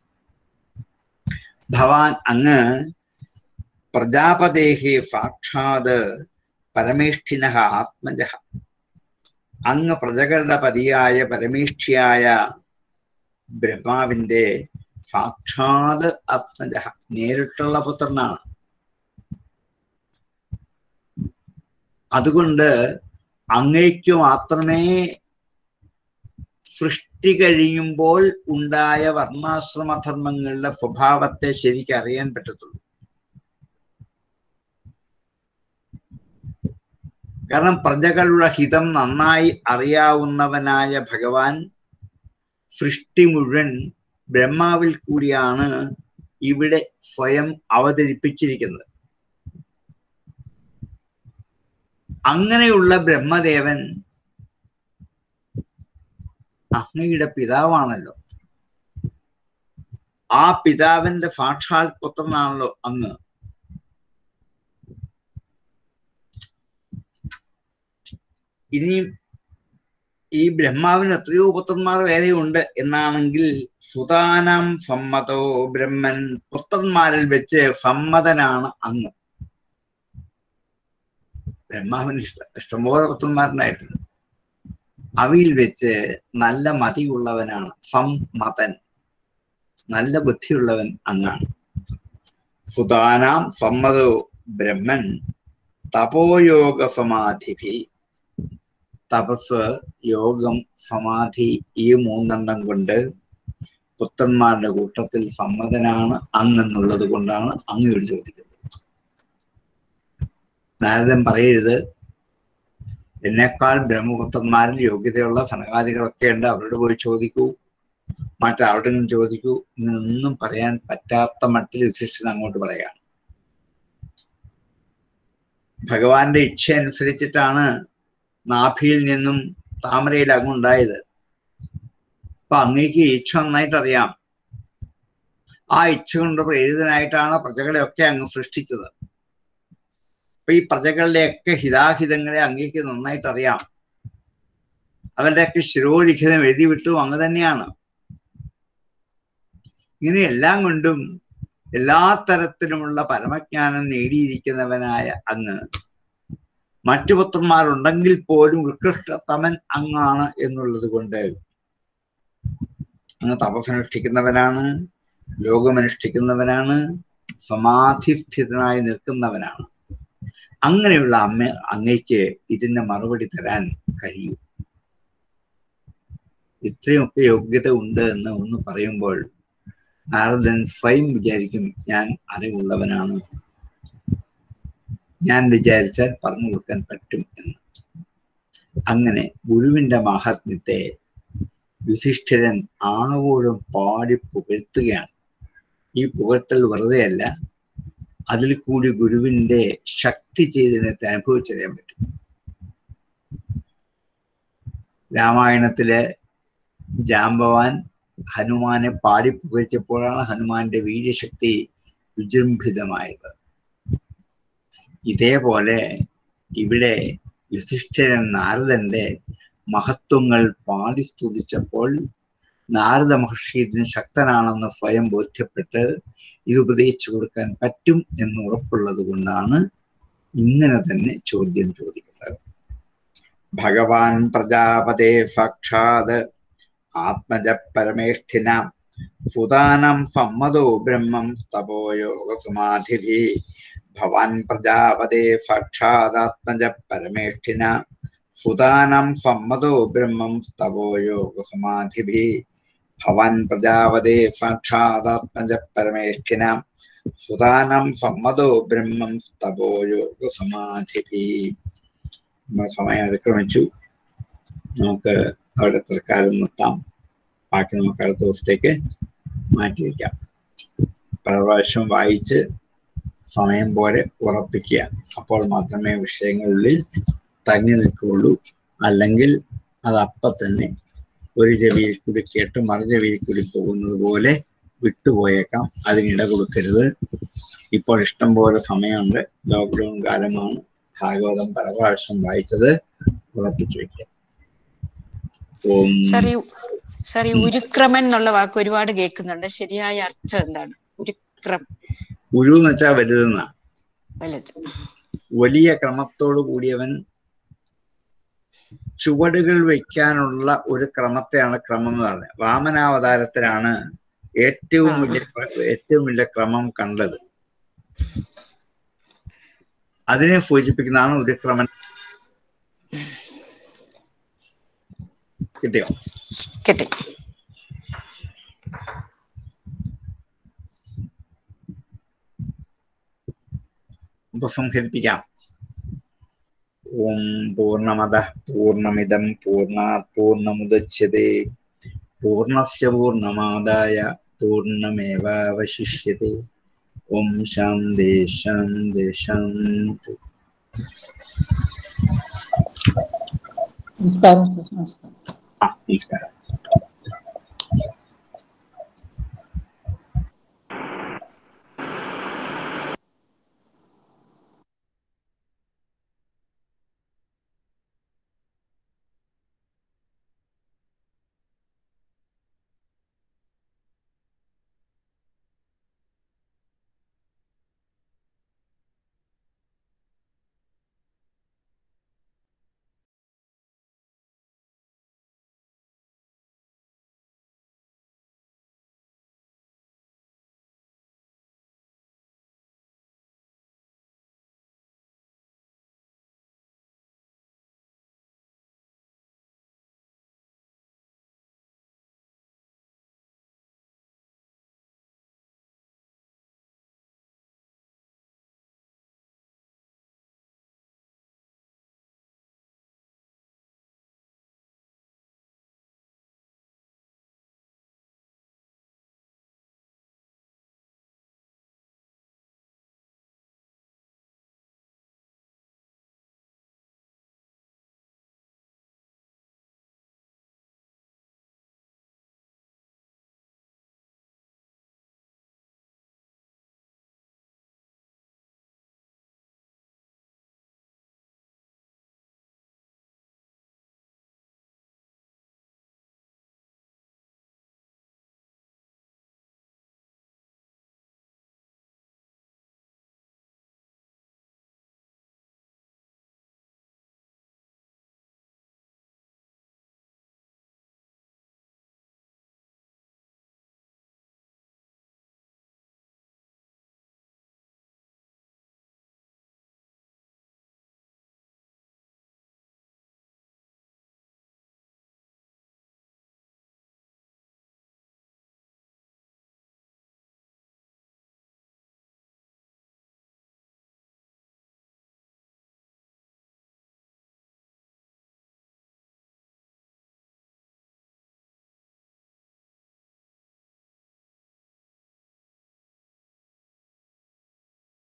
ഭവാൻ അങ്ങ് പ്രജാപതേഹി സാക്ഷാത് പരമേഷ്ഠിന ആത്മജ അങ്ങ് പ്രജകളുടെ പതിയായ പരമേഷ്ഠിയായ ബ്രഹ്മാവിന്റെ സാക്ഷാത് ആത്മജ നേരിട്ടുള്ള പുത്രനാണ് അതുകൊണ്ട് അങ്ങയ്ക്ക് മാത്രമേ സൃഷ്ടി കഴിയുമ്പോൾ ഉണ്ടായ വർണ്ണാശ്രമധർമ്മങ്ങളുടെ സ്വഭാവത്തെ ശരിക്കും അറിയാൻ പറ്റത്തുള്ളൂ കാരണം പ്രജകളുടെ ഹിതം നന്നായി അറിയാവുന്നവനായ ഭഗവാൻ സൃഷ്ടി മുഴുവൻ ബ്രഹ്മാവിൽ കൂടിയാണ് ഇവിടെ സ്വയം അവതരിപ്പിച്ചിരിക്കുന്നത് അങ്ങനെയുള്ള ബ്രഹ്മദേവൻ അങ്ങയുടെ പിതാവാണല്ലോ ആ പിതാവിന്റെ സാക്ഷാൽ പുത്രനാണല്ലോ അങ്ങ് ഇനിയും ഈ ബ്രഹ്മാവിന് എത്രയോ പുത്രന്മാർ വേറെയുണ്ട് എന്നാണെങ്കിൽ സുതാനം സമ്മതോ ബ്രഹ്മൻ പുത്രന്മാരിൽ വെച്ച് സമ്മതനാണ് അങ്ങ് ബ്രഹ്മാവിന് ഇഷ്ടം ഇഷ്ടംപോലെ പുത്രന്മാരുണ്ടായിട്ടുണ്ട് അവയിൽ വെച്ച് നല്ല മതിയുള്ളവനാണ് സമ്മതൻ നല്ല ബുദ്ധിയുള്ളവൻ അങ്ങാണ് സുതാനാം സമ്മതോ ബ്രഹ്മൻ തപോയോഗ സമാധിഭി തപസ് യോഗം സമാധി ഈ മൂന്നെണ്ണം കൊണ്ട് പുത്രന്മാരുടെ കൂട്ടത്തിൽ സമ്മതനാണ് അങ്ങെന്നുള്ളത് കൊണ്ടാണ് അങ്ങയോട് ചോദിക്കുന്നത് നാരദൻ പറയരുത് എന്നെക്കാൾ ബ്രഹ്മപുത്രന്മാരിൽ യോഗ്യതയുള്ള സനകാദികളൊക്കെ ഉണ്ട് അവരോട് പോയി ചോദിക്കൂ മറ്റാരോടെങ്കിലും ചോദിക്കൂ ഇങ്ങനൊന്നും പറയാൻ പറ്റാത്ത മട്ടിൽ വിശിഷ്ടൻ അങ്ങോട്ട് പറയാണ് ഭഗവാന്റെ ഇച്ഛ അനുസരിച്ചിട്ടാണ് നാഭിയിൽ നിന്നും താമരയിൽ അങ്ങുണ്ടായത് അപ്പൊ അങ്ങേക്ക് ഇച്ഛ നന്നായിട്ട് അറിയാം ആ ഇച്ഛ കൊണ്ട് പ്രേരിതനായിട്ടാണ് പ്രജകളെയൊക്കെ അങ്ങ് സൃഷ്ടിച്ചത് അപ്പൊ ഈ പ്രജകളുടെയൊക്കെ ഹിതാഹിതങ്ങളെ അങ്ങേക്ക് നന്നായിട്ട് അറിയാം അവരുടെയൊക്കെ ശിരോലിഖിതം എഴുതി വിട്ടു അങ്ങ് തന്നെയാണ് ഇങ്ങനെ എല്ലാം കൊണ്ടും എല്ലാ തരത്തിലുമുള്ള പരമജ്ഞാനം നേടിയിരിക്കുന്നവനായ അങ്ങ് മറ്റു പുത്രന്മാരുണ്ടെങ്കിൽ പോലും ഉത്കൃഷ്ടതമൻ അങ്ങാണ് എന്നുള്ളത് കൊണ്ട് അങ്ങ് തപസ്സനുഷ്ഠിക്കുന്നവനാണ് യോഗമനുഷ്ഠിക്കുന്നവനാണ് സമാധിസ്ഥിതനായി നിൽക്കുന്നവനാണ് അങ്ങനെയുള്ള അമ്മ അങ്ങയ്ക്ക് ഇതിന്റെ മറുപടി തരാൻ കഴിയൂ ഇത്രയൊക്കെ യോഗ്യത ഉണ്ട് എന്ന് ഒന്ന് പറയുമ്പോൾ നാരദൻ സ്വയം വിചാരിക്കും ഞാൻ അറിവുള്ളവനാണ് ഞാൻ വിചാരിച്ചാൽ പറഞ്ഞു കൊടുക്കാൻ പറ്റും എന്ന് അങ്ങനെ ഗുരുവിന്റെ മാഹാത്മ്യത്തെ യുധിഷ്ഠിരൻ ആവോളം പാടി പുകഴ്ത്തുകയാണ് ഈ പുകഴ്ത്തൽ വെറുതെയല്ല അതിൽ കൂടി ഗുരുവിന്റെ ശക്തി ചെയ്തതിനത്തെ അനുഭവിച്ചറിയാൻ പറ്റും രാമായണത്തിലെ ജാമ്പവാൻ ഹനുമാനെ പാടി പുകഴ്ത്തിയപ്പോഴാണ് ഹനുമാന്റെ വീര്യശക്തി വിജൃംഭിതമായത് ഇതേപോലെ ഇവിടെ യുധിഷ്ഠിരൻ നാരദന്റെ മഹത്വങ്ങൾ പാടി സ്തുതിച്ചപ്പോൾ നാരദ മഹർഷി ഇതിന് ശക്തനാണെന്ന് സ്വയം ബോധ്യപ്പെട്ട് ഇത് ഉപദേശിച്ചു കൊടുക്കാൻ പറ്റും എന്ന് ഉറപ്പുള്ളത് കൊണ്ടാണ് ഇങ്ങനെ തന്നെ ചോദ്യം ചോദിക്കുന്നത് ഭഗവാൻ പ്രജാപതേ സാക്ഷാത് ആത്മജ പരമേഷ്ഠിന സുതാനം സമ്മതോ ബ്രഹ്മം തപോയോഗസമാധിഭി ഭവാൻ പ്രജാപതേ സാക്ഷാദാത്മജ പരമേഷ്ഠിന സുതാനം സമ്മതോ ബ്രഹ്മം തപോയോഗസമാധിഭി ഭവാൻ പ്രജാപതേ സാക്ഷാദാത്മജ പരമേഷ്ഠിന സുതാനം സമ്മതോ ബ്രഹ്മം തപോയോഗസമാധിഭി നമ്മുടെ സമയം അതിക്രമിച്ചു നമുക്ക് അവിടെ തൽക്കാലം നിർത്താം ബാക്കി നമുക്ക് അടുത്ത ദിവസത്തേക്ക് മാറ്റി വയ്ക്കാം പല പ്രാവശ്യം വായിച്ച് സമയം പോലെ ഉറപ്പിക്കുക അപ്പോൾ മാത്രമേ വിഷയങ്ങളുള്ളിൽ തങ്ങി നിൽക്കുകയുള്ളൂ അല്ലെങ്കിൽ അത് അപ്പം തന്നെ ഒരു ചെവിയിൽ കൂടി കേട്ട് മറു ചെവിയിൽ കൂടി പോകുന്നത് പോലെ വിട്ടുപോയേക്കാം അതിനിട കൊടുക്കരുത് ഇപ്പോൾ ഇഷ്ടം പോലെ സമയമുണ്ട് ലോക്ക്ഡൗൺ കാലമാണ് ഭാഗവതം പല പ്രാവശ്യം വായിച്ചത് ഉറപ്പിച്ചു വെക്കുക ഓം സാർ ഈ സാർ ഈ ഉരുക്രമൻ എന്നുള്ള വാക്ക് ഒരുപാട് കേൾക്കുന്നുണ്ട് ശരിയായ അർത്ഥം എന്താണ് ഉരുക്രം ഉരു എന്ന് വെച്ചാൽ വലുതെന്ന വലുത് വലിയ ക്രമത്തോടു കൂടിയവൻ ചുവടുകൾ വയ്ക്കാനുള്ള ഒരു ക്രമത്തെയാണ് ക്രമം എന്ന് പറയുന്നത് വാമനാവതാരത്തിലാണ് ഏറ്റവും ആ. വലിയ ഏറ്റവും വലിയ ക്രമം കണ്ടത് അതിനെ സൂചിപ്പിക്കുന്നതാണ് ഉരുക്രമൻ കിട്ടിയോ കിട്ടി ഉപസംഹരിപ്പിക്കാം ഓം പൂർണ്ണമത പൂർണ്ണമിദം പൂർണ്ണാത് പൂർണ്ണമുദച്യത്തെ പൂർണ്ണസ്യ പൂർണ്ണമാദായ പൂർണ്ണമേവാവശിഷ്യത്തെ ഓം ശാന്തി ശാന്തി ശാന്തി നമസ്കാരം സർ നമസ്കാരം